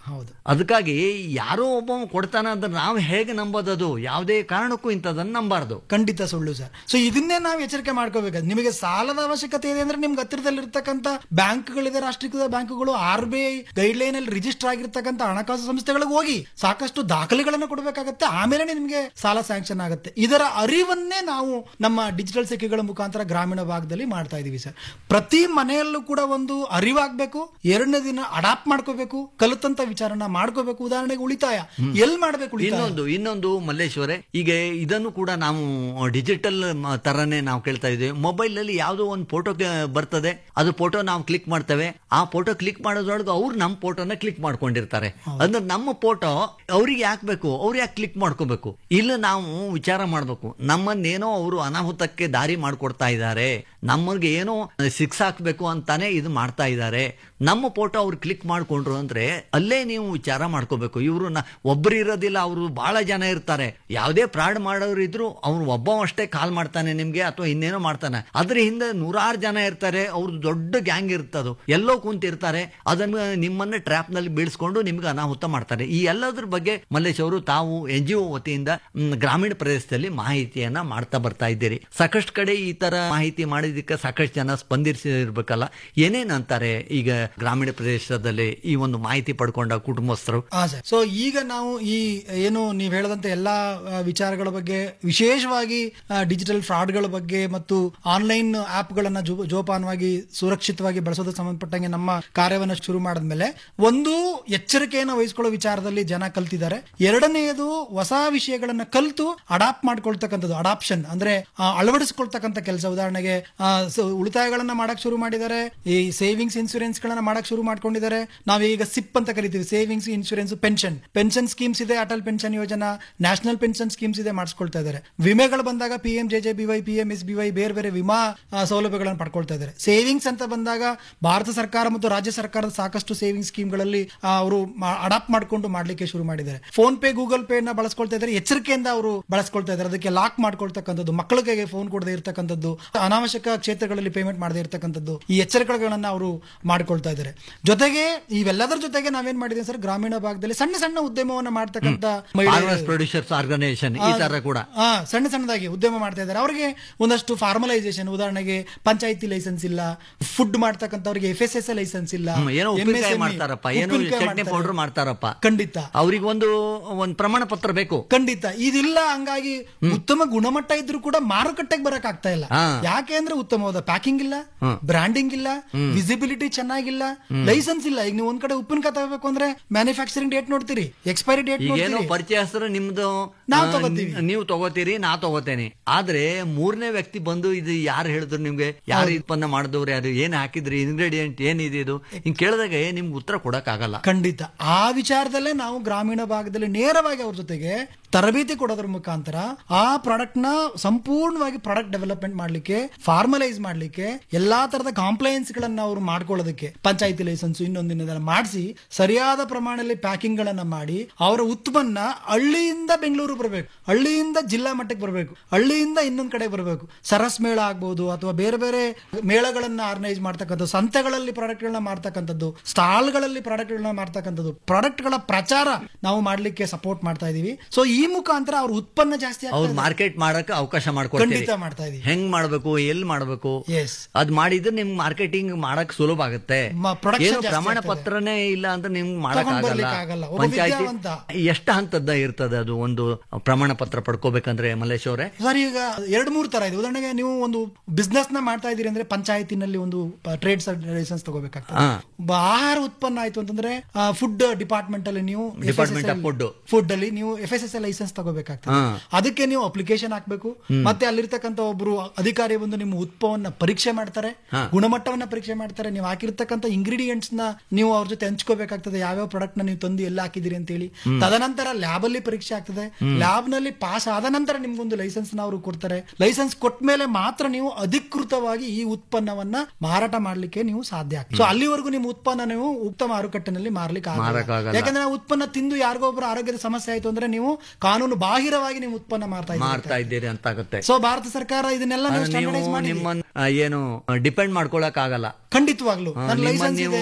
ಹೌದು ಅದಕ್ಕಾಗಿ ಯಾರೋ ಒಬ್ಬ ಕೊಡ್ತಾನೆ ಅಂದ್ರೆ ನಾವು ಹೇಗೆ ನಂಬೋದದು ಯಾವುದೇ ಕಾರಣಕ್ಕೂ ಇಂಥದನ್ನ ನಂಬಾರ್ದು ಖಂಡಿತ ಸುಳ್ಳು ಸರ್ ಸೊ ಇದನ್ನೇ ನಾವು ಎಚ್ಚರಿಕೆ ಮಾಡ್ಕೋಬೇಕು ನಿಮಗೆ ಸಾಲದ ಅವಶ್ಯಕತೆ ಇದೆ ಅಂದ್ರೆ ನಿಮ್ಗೆ ಹತ್ತಿರದಲ್ಲಿರ್ತಕ್ಕಂಥ ಬ್ಯಾಂಕ್ಗಳಿದೆ ರಾಷ್ಟ್ರೀಕೃತ ಬ್ಯಾಂಕುಗಳು R B I guideline ಅಲ್ಲಿ ರಿಜಿಸ್ಟರ್ ಆಗಿರ್ತಕ್ಕಂಥ ಹಣಕಾಸು ಸಂಸ್ಥೆಗಳಿಗೆ ಹೋಗಿ ಸಾಕಷ್ಟು ದಾಖಲೆಗಳನ್ನು ಕೊಡಬೇಕಾಗತ್ತೆ ಆಮೇಲೆ ನಿಮ್ಗೆ ಸಾಲ ಸ್ಯಾಂಕ್ಷನ್ ಆಗುತ್ತೆ ಇದರ ಅರಿವನ್ನೇ ನಾವು ನಮ್ಮ ಡಿಜಿಟಲ್ ಸೆಕ್ಕಿಗಳ ಮುಖಾಂತರ ಗ್ರಾಮೀಣ ಭಾಗದಲ್ಲಿ ಮಾಡ್ತಾ ಇದೀವಿ ಸರ್ ಪ್ರತಿ ಮನೆಯಲ್ಲೂ ಕೂಡ ಒಂದು ಅರಿವಾಗಬೇಕು ಎರಡನೇ ದಿನ ಅಡಾಪ್ಟ್ ಮಾಡ್ಕೋಬೇಕು ಕಲಿತಂತ ವಿಚಾರನ ಮಾಡ್ಕೋಬೇಕು ಉದಾಹರಣೆಗೆ ಉಳಿತಾಯ ಎಲ್ಲಿ ಮಾಡ್ಬೇಕು ಉಳಿತಾಯ ಇನ್ನೊಂದು ಇನ್ನೊಂದು ಮಲ್ಲೇಶ್ವರೇ ಈಗ ಇದನ್ನು ಕೂಡ ನಾವು ಡಿಜಿಟಲ್ ತರನೇ ನಾವು ಕೇಳ್ತಾ ಇದ್ದೀವಿ ಮೊಬೈಲ್ ನಲ್ಲಿ ಯಾವುದೋ ಒಂದು ಫೋಟೋ ಬರ್ತದೆ ಅದು ಫೋಟೋ ನಾವು ಕ್ಲಿಕ್ ಮಾಡ್ತೇವೆ ಆ ಫೋಟೋ ಕ್ಲಿಕ್ ಮಾಡೋದ್ರೊಳಗೆ ಅವ್ರು ನಮ್ಮ ಫೋಟೋನ ಕ್ಲಿಕ್ ಮಾಡ್ಕೊಂಡಿರ್ತಾರೆ ಅಂದ್ರೆ ನಮ್ಮ ಫೋಟೋ ಅವ್ರಿಗೆ ಯಾಕೆ ಬೇಕು ಅವ್ರು ಯಾಕೆ ಕ್ಲಿಕ್ ಮಾಡ್ಕೋಬೇಕು ಇಲ್ಲ ನಾವು ವಿಚಾರ ಮಾಡ್ಬೇಕು ನಮ್ಮನ್ನೇನೋ ಅವರು ಅನಾಹುತಕ್ಕೆ ದಾರಿ ಮಾಡ್ಕೊಡ್ತಾ ಇದ್ದಾರೆ ನಮಗೆ ಏನೋ ಸಿಕ್ಸ್ ಹಾಕ್ಬೇಕು ಅಂತಾನೆ ಇದು ಮಾಡ್ತಾ ಇದ್ದಾರೆ ನಮ್ಮ ಫೋಟೋ ಅವ್ರು ಕ್ಲಿಕ್ ಮಾಡ್ಕೊಂಡ್ರು ಅಂದ್ರೆ ಅಲ್ಲೇ ನೀವು ವಿಚಾರ ಮಾಡ್ಕೋಬೇಕು ಇವರು ಒಬ್ಬರು ಇರೋದಿಲ್ಲ ಅವರು ಬಹಳ ಜನ ಇರ್ತಾರೆ ಯಾವುದೇ ಫ್ರಾಡ್ ಮಾಡೋರು ಇದ್ರು ಅವ್ರು ಒಬ್ಬ ಅಷ್ಟೇ ಕಾಲ್ ಮಾಡ್ತಾನೆ ನಿಮ್ಗೆ ಅಥವಾ ಇನ್ನೇನೋ ಮಾಡ್ತಾನೆ ಅದ್ರ ಹಿಂದೆ ನೂರಾರು ಜನ ಇರ್ತಾರೆ ಅವ್ರದ್ದು ದೊಡ್ಡ ಗ್ಯಾಂಗ್ ಇರ್ತದು ಎಲ್ಲೋ ಕುಂತಿರ್ತಾರೆ ಅದನ್ನು ನಿಮ್ಮನ್ನ ಟ್ರ್ಯಾಪ್ ನಲ್ಲಿ ಬೀಳಿಸ್ಕೊಂಡು ನಿಮ್ಗೆ ಅನಾಹುತ ಮಾಡ್ತಾರೆ ಈ ಎಲ್ಲದ್ರ ಬಗ್ಗೆ ಮಲ್ಲೇಶ್ ಅವರು ತಾವು ಎನ್ ಜಿ ಒ ವತಿಯಿಂದ ಮ್, ಗ್ರಾಮೀಣ ಪ್ರದೇಶದಲ್ಲಿ ಮಾಹಿತಿಯನ್ನ ಮಾಡ್ತಾ ಬರ್ತಾ ಇದ್ದೀರಿ ಸಾಕಷ್ಟು ಕಡೆ ಈ ತರ ಮಾಹಿತಿ ಮಾಡಿದಕ್ಕೆ ಸಾಕಷ್ಟು ಜನ ಸ್ಪಂದಿಸಿರ್ಬೇಕಲ್ಲ ಏನೇನ್ ಅಂತಾರೆ ಈಗ ಗ್ರಾಮೀಣ ಪ್ರದೇಶದಲ್ಲಿ ಈ ಒಂದು ಮಾಹಿತಿ ಪಡ್ಕೊಂಡ ಕುಟುಂಬಸ್ಥರು ಹಾ ಸರ್ ಸೊ ಈಗ ನಾವು ಈ ಏನು ನೀವು ಹೇಳದಂತೆ ಎಲ್ಲಾ ಆ, ವಿಚಾರಗಳ ಬಗ್ಗೆ ವಿಶೇಷವಾಗಿ ಡಿಜಿಟಲ್ ಫ್ರಾಡ್ಗಳ ಬಗ್ಗೆ ಮತ್ತು ಆನ್ಲೈನ್ ಆಪ್ಗಳನ್ನ ಜೋ- ಜೋಪಾನವಾಗಿ ಸುರಕ್ಷಿತವಾಗಿ ಬಳಸೋದಕ್ಕೆ ಸಂಬಂಧಪಟ್ಟಂಗೆ ನಮ್ಮ ಕಾರ್ಯವನ್ನ ಶುರು ಮಾಡಿದ್ಮೇಲೆ ಒಂದು ಎಚ್ಚರಿಕೆಯನ್ನು ವಹಿಸ್ಕೊಳ್ಳೋ ವಿಚಾರದಲ್ಲಿ ಜನ ಕಲ್ತಿದ್ದಾರೆ ಎರಡನೆಯದು ಹೊಸ ವಿಷಯಗಳನ್ನ ಕಲಿತು ಅಡಾಪ್ಟ್ ಮಾಡ್ಕೊಳ್ತಕ್ಕಂಥದ್ದು ಅಡಾಪ್ಷನ್ ಅಂದ್ರೆ ಆ, ಅಳವಡಿಸ್ಕೊಳ್ತಕ್ಕಂಥ ಕೆಲಸ ಉದಾಹರಣೆಗೆ ಆ, ಸ- ಉಳಿತಾಯಗಳನ್ನ ಮಾಡಕ್ ಶುರು ಮಾಡಿದ್ದಾರೆ ಈ ಸೇವಿಂಗ್ಸ್ ಇನ್ಸೂರೆನ್ಸ್ ಗಳನ್ನ ಮಾಡಕ್ ಶುರು ಮಾಡ್ಕೊಂಡಿದ್ದಾರೆ ನಾವೀಗ ಸಿಪ್ ಅಂತ ಕರಿತೀವಿ savings insurance pension pension schemes ಇದೆ ಅಟಲ್ ಪೆನ್ಷನ್ ಯೋಜನಾ ನ್ಯಾಷನಲ್ ಪೆನ್ಷನ್ ಸ್ಕೀಮ್ಸ್ ಇದೆ ಮಾಡಿಸ್ಕೊಳ್ತಾ ಇದ್ದಾರೆ ವಿಮೆಗಳು ಬಂದಾಗ P M J J B Y P M S B Y ಬೇರೆ ಬೇರೆ ವಿಮಾ ಆ, ಸೌಲಭ್ಯಗಳನ್ನು ಪಡ್ಕೊಳ್ತಾ ಇದ್ದಾರೆ ಸೇವಿಂಗ್ಸ್ ಅಂತ ಬಂದಾಗ ಭಾರತ ಸರ್ಕಾರ ಮತ್ತು ರಾಜ್ಯ ಸರ್ಕಾರದ ಸಾಕಷ್ಟು ಸೇವಿಂಗ್ಸ್ ಸ್ಕೀಮ್ಗಳಲ್ಲಿ ಅವರು ಅಡಾಪ್ಟ್ ಮಾಡ್ಕೊಂಡು ಮಾಡ್ಲಿಕ್ಕೆ ಶುರು ಮಾಡಿದ್ದಾರೆ ಫೋನ್ ಪೇ ಗೂಗಲ್ ಪೇ ನ ಬಳಸ್ಕೊಳ್ತಾ ಇದ್ದಾರೆ ಎಚ್ಚರಿಕೆಯಿಂದ ಅವರು ಬಳಸ್ಕೊಳ್ತಾ ಇದ್ದಾರೆ ಅದಕ್ಕೆ ಲಾಕ್ ಮಾಡ್ಕೊಳ್ತಕ್ಕಂಥದ್ದು ಮಕ್ಕಳ ಕೈಗೆ ಫೋನ್ ಕೊಡದೇ ಇರತಕ್ಕಂಥದ್ದು ಅನಾವಶ್ಯಕ ಕ್ಷೇತ್ರಗಳಲ್ಲಿ ಪೇಮೆಂಟ್ ಮಾಡದೇ ಇರತಕ್ಕಂಥದ್ದು ಈ ಎಚ್ಚರಿಕೆಗಳನ್ನ ಅವರು ಮಾಡ್ಕೊಳ್ತಾ ಇದ್ದಾರೆ ಜೊತೆಗೆ ಇವೆಲ್ಲದರ ಜೊತೆಗೆ ನಾವೇನ್ ಮಾಡಿದ್ದೀವಿ ಸರ್ ಗ್ರಾಮೀಣ ಭಾಗದಲ್ಲಿ ಸಣ್ಣ ಸಣ್ಣ ಉದ್ಯಮವನ್ನ ಮಾಡ್ತಕ್ಕಂಥ ಮಹಿಳೆಯರು- ಪ್ರೊಡ್ಯೂಸರ್ಸ್ ಆರ್ಗನೈಸೇಷನ್ ಈ ತರ ಕೂಡ ಆ, ಸಣ್ಣ ಸಣ್ಣದಾಗಿ ಉದ್ಯಮ ಮಾಡ್ತಾ ಇದ್ದಾರೆ ಅವರಿಗೆ ಒಂದಷ್ಟು ಫಾರ್ಮಲೈಸೇಷನ್ ಉದಾಹರಣೆಗೆ ಪಂಚಾಯತಿ ಲೈಸೆನ್ಸ್ ಇಲ್ಲ ಫುಡ್ ಮಾಡ್ತಕ್ಕಂಥವ್ರಿಗೆ ಎಫ್ ಎಸ್ ಎಸ್ ಲೈಸೆನ್ಸ್ ಇಲ್ಲ ಹ್ಮ್, ಏನೋ ಉಪ್ಪಿನಕಾಯಿ MSME, ಮಾಡ್ತಾರಪ್ಪ ಏನೋ ಉಪ್ಪಿನಕಾಯಿ ಚಟ್ನಿ ಮಾಡ್ತಾರೆ. ಪೌಡರ್ ಮಾಡ್ತಾರಪ್ಪ ಖಂಡಿತ ಅವ್ರಿಗೆ ಒಂದು ಒಂದು ಪ್ರಮಾಣ ಪತ್ರ ಬೇಕು ಖಂಡಿತ ಇದಿಲ್ಲ ಹಂಗಾಗಿ ಉತ್ತಮ ಗುಣಮಟ್ಟ ಇದ್ರೂ ಕೂಡ ಮಾರುಕಟ್ಟೆಗೆ ಬರಕ್ ಆಗ್ತಾ ಇಲ್ಲ ಹಾ. ಯಾಕೆ ಅಂದ್ರೆ ಉತ್ತಮವಾದ ಪ್ಯಾಕಿಂಗ್ ಇಲ್ಲ ಬ್ರಾಂಡಿಂಗ್ ಇಲ್ಲ ವಿಸಿಬಿಲಿಟಿ ಚೆನ್ನಾಗಿಲ್ಲ ಲೈಸೆನ್ಸ್ ಇಲ್ಲ ಈಗ ನೀವು ಒಂದ್ ಕಡೆ ಉಪ್ಪಿನಕಾಯಿ ತಗೋಬೇಕು ಅಂದ್ರೆ ಮ್ಯಾನುಫ್ಯಾಕ್ಚರಿಂಗ್ ಡೇಟ್ ನೋಡ್ತೀರಿ ಎಕ್ಸ್ಪೈರಿ ಡೇಟ್ ಈಗೇನೋ ನೋಡ್ತೀರಿ ಪರಿಚಯಸ್ಥರು ನಿಮ್ದು ನಾವ್ ಆ, ತಗೋತೀವಿ. ನೀವು ತಗೋತೀರಿ ನಾ ತಗೋತೇನೆ ಆದ್ರೆ ಮೂರನೇ ವ್ಯಕ್ತಿ ಬಂದು ಇದು ಯಾರು ಹೇಳಿದ್ರು ನಿಮ್ಗೆ ಯಾರು ಉತ್ಪನ್ನ ಮಾಡಿದವ್ರು ಯಾರು ಏನ್ ಹಾಕಿದ್ರಿ ಇಂಗ್ರೀಡಿಯೆಂಟ್ ಏನಿದೆ ಇದು ಹಿಂಗ್ ಕೇಳಿದಾಗ ನಿಮ್ಗೆ ಉತ್ತರ ಕೊಡಕ್ ಆಗಲ್ಲ ಖಂಡಿತ ಆ ವಿಚಾರದಲ್ಲೇ ನಾವು ಗ್ರಾಮೀಣ ಭಾಗದಲ್ಲಿ ನೇರವಾಗಿ ಅವ್ರ ಜೊತೆಗೆ ತರಬೇತಿ ಕೊಡೋದ್ರ ಮುಖಾಂತರ ಆ ಪ್ರಾಡಕ್ಟ್ ನ ಸಂಪೂರ್ಣವಾಗಿ ಪ್ರಾಡಕ್ಟ್ ಡೆವಲಪ್ಮೆಂಟ್ ಮಾಡ್ಲಿಕ್ಕೆ ಫಾರ್ಮಲೈಸ್ ಮಾಡ್ಲಿಕ್ಕೆ ಎಲ್ಲಾ ತರದ ಕಾಂಪ್ಲೈನ್ಸ್ ಗಳನ್ನ ಅವರು ಮಾಡ್ಕೊಳ್ಳೋದಕ್ಕೆ ಪಂಚಾಯತಿ ಲೈಸೆನ್ಸ್ ಇನ್ನೊಂದಿನ ಮಾಡಿಸಿ ಸರಿಯಾದ ಪ್ರಮಾಣದಲ್ಲಿ ಪ್ಯಾಕಿಂಗ್ ಗಳನ್ನ ಮಾಡಿ ಅವರ ಉತ್ಪನ್ನ ಹಳ್ಳಿಯಿಂದ ಬೆಂಗಳೂರು ಬರಬೇಕು ಹಳ್ಳಿಯಿಂದ ಜಿಲ್ಲಾ ಮಟ್ಟಕ್ಕೆ ಬರಬೇಕು ಹಳ್ಳಿಯಿಂದ ಇನ್ನೊಂದ್ ಕಡೆ ಬರಬೇಕು ಸರಸ್ ಮೇಳ ಆಗ್ಬಹುದು ಅಥವಾ ಬೇರೆ ಬೇರೆ ಮೇಳಗಳನ್ನ ಆರ್ಗನೈಸ್ ಮಾಡ್ತಕ್ಕಂಥದ್ದು ಸಂತೆಗಳಲ್ಲಿ ಪ್ರಾಡಕ್ಟ್ ಗಳನ್ನ ಮಾಡ್ತಕ್ಕಂಥದ್ದು ಸ್ಟಾಲ್ ಗಳಲ್ಲಿ ಪ್ರಾಡಕ್ಟ್ ಗಳನ್ನ ಮಾಡ್ತಕ್ಕಂಥದ್ದು ಪ್ರಾಡಕ್ಟ್ ಗಳ ಪ್ರಚಾರ ನಾವು ಮಾಡ್ಲಿಕ್ಕೆ ಸಪೋರ್ಟ್ ಮಾಡ್ತಾ ಇದೀವಿ ಸೊ ಈ ಮುಖಾಂತರ ಅವ್ರ ಉತ್ಪನ್ನ ಜಾಸ್ತಿ ಆಗ್ತಾ ಅವ್ರು ಇದೆ. ಮಾರ್ಕೆಟ್ ಮಾಡಕ್ ಅವಕಾಶ ಮಾಡ್ಕೊಡ್ತೀರಿ ಖಂಡಿತ ಮಾಡ್ತಾ ಇದೀವಿ ಹೆಂಗ್ ಮಾಡ್ಬೇಕು ಎಲ್ಲಿ ಮಾಡ್ಬೇಕು Yes. ಅದ್ ಮಾಡಿದ್ರೆ ನಿಮ್ಗೆ ಮಾರ್ಕೆಟಿಂಗ್ ಮಾಡಕ್ ಸುಲಭ ಆಗುತ್ತೆ ಮ- production ಏನು ಜಾಸ್ತಿ ಪ್ರಮಾಣ ಆಗ್ತದೆ. ಪತ್ರನೇ ಇಲ್ಲ ಅಂತ ನಿಮ್ಗೆ ಮಾಡಕ್ ತಗೊಂಡ್ ಆಗಲ್ಲ ಬರ್ಲಿಕ್ಕೆ ಆಗಲ್ಲ. ಒಬ್ಬ ಪಂಚಾಯತಿ ವಿದ್ಯಾವಂತ. ಎಷ್ಟು ಹಂತದ ಇರ್ತದೆ ಅದು ಒಂದು ಪ್ರಮಾಣ ಪತ್ರ ಪಡ್ಕೋಬೇಕಂದ್ರೆ ಮಲ್ಲೇಶ್ ಅವರೇ ಸರ್ ಈಗ ಎರಡು ಮೂರು ತರ ಇದೆ ಉದಾಹರಣೆಗೆ ನೀವು ಒಂದು ಬಿಸ್ನೆಸ್ ನ ಮಾಡ್ತಾ ಇದೀರಿ ಅಂದ್ರೆ ಪಂಚಾಯತಿನಲ್ಲಿ ಒಂದು ಟ್ರೇಡ್ ಲೈಸೆನ್ಸ್ ತಗೋಬೇಕಾಗ್ತದೆ ಹಾ. ಒಬ್ಬ ಆಹಾರ ಉತ್ಪನ್ನ ಆಯ್ತು ಅಂತಂದ್ರೆ ಫುಡ್ ಡಿಪಾರ್ಟ್ಮೆಂಟ್ ಅಲ್ಲಿ ನೀವು Department of Food. ಫುಡ್ ಅಲ್ಲಿ ನೀವು F S S L licence ತಗೋಬೇಕಾಗ್ತದೆ ಹಾ. ಅದಕ್ಕೆ ನೀವು ಅಪ್ಲಿಕೇಶನ್ ಹಾಕ್ಬೇಕು ಮತ್ತೆ ಅಲ್ಲಿರ್ತಕ್ಕಂಥ ಒಬ್ರು ಅಧಿಕಾರಿ ಬಂದು ನಿಮ್ಮ ಉತ್ಪನ್ನ ಪರೀಕ್ಷೆ ಮಾಡ್ತಾರೆ ಹಾ. ಗುಣಮಟ್ಟವನ್ನ ಪರೀಕ್ಷೆ ಮಾಡ್ತಾರೆ ನೀವು ಹಾಕಿರ್ತಕ್ಕಂಥ ಇಂಗ್ರೀಡಿಯೆಂಟ್ಸ್ ನ ನೀವು ಅವ್ರ ಜೊತೆ ಹಂಚ್ಕೋಬೇಕಾಗ್ತದೆ ಯಾವ್ಯಾವ ಪ್ರಾಡಕ್ಟ್ ನ ನೀವು ತಂದು ಎಲ್ಲ ಹಾಕಿದಿರಿ ಅಂತ ಹೇಳಿ ತದನಂತರ ಲ್ಯಾಬ್ ಅಲ್ಲಿ ಪರೀಕ್ಷೆ ಆಗ್ತದೆ ಲ್ಯಾಬ್ ನಲ್ಲಿ ಪಾಸ್ ಆದ ನಂತರ ನಿಮ್ಗೊಂದು ಲೈಸೆನ್ಸ್ ನ ಅವರು ಕೊಡ್ತಾರೆ ಲೈಸೆನ್ಸ್ ಕೊಟ್ಟ ಮೇಲೆ ಮಾತ್ರ ನೀವು ಅಧಿಕೃತವಾಗಿ ಈ ಉತ್ಪನ್ನವನ್ನ ಮಾರಾಟ ಮಾಡ್ಲಿಕ್ಕೆ ನೀವು ಸಾಧ್ಯ ಆಗ್ತದೆ ಸೊ ಅಲ್ಲಿವರೆಗೂ ನಿಮ್ಮ ಉತ್ಪನ್ನ ನೀವು ಉಕ್ತ ಮಾರುಕಟ್ಟೆನಲ್ಲಿ ಮಾರ್ಲಿಕ್ಕೆ ಮಾರಕ್ಕಾಗಲ್ಲ. ಆಗಲ್ಲ ಯಾಕಂದ್ರೆ ಆ ಉತ್ಪನ್ನ ತಿಂದು ಯಾರಿಗೋ ಒಬ್ಬರು ಆರೋಗ್ಯದ ಸಮಸ್ಯೆ ಆಯ್ತು ಅಂದ್ರೆ ನೀವು ಕಾನೂನು ಬಾಹಿರವಾಗಿ ನೀವು ಉತ್ಪನ್ನ ಮಾರ್ತಾ ಮಾಡ್ತಾ ಇದ್ದೀರಿ ಇದ್ದೀರಿ ಅಂತ ಆಗುತ್ತೆ ಸೊ ಭಾರತ ಸರ್ಕಾರ ಇದನ್ನೆಲ್ಲ ನೀವು ನೀವು ಸ್ಟ್ಯಾಂಡರ್ಡೈಸ್ ಮಾಡಿ ನಿಮ್ಮನ್ನ ಆ, ಏನು ಡಿಪೆಂಡ್ ಮಾಡ್ಕೊಳಕ್ ಆಗಲ್ಲ ಖಂಡಿತವಾಗ್ಲು ಹಾ, ನನ್ನ ನಿಮ್ಮನ್ನ ಲೈಸೆನ್ಸ್ ನೀವು ಇದೆ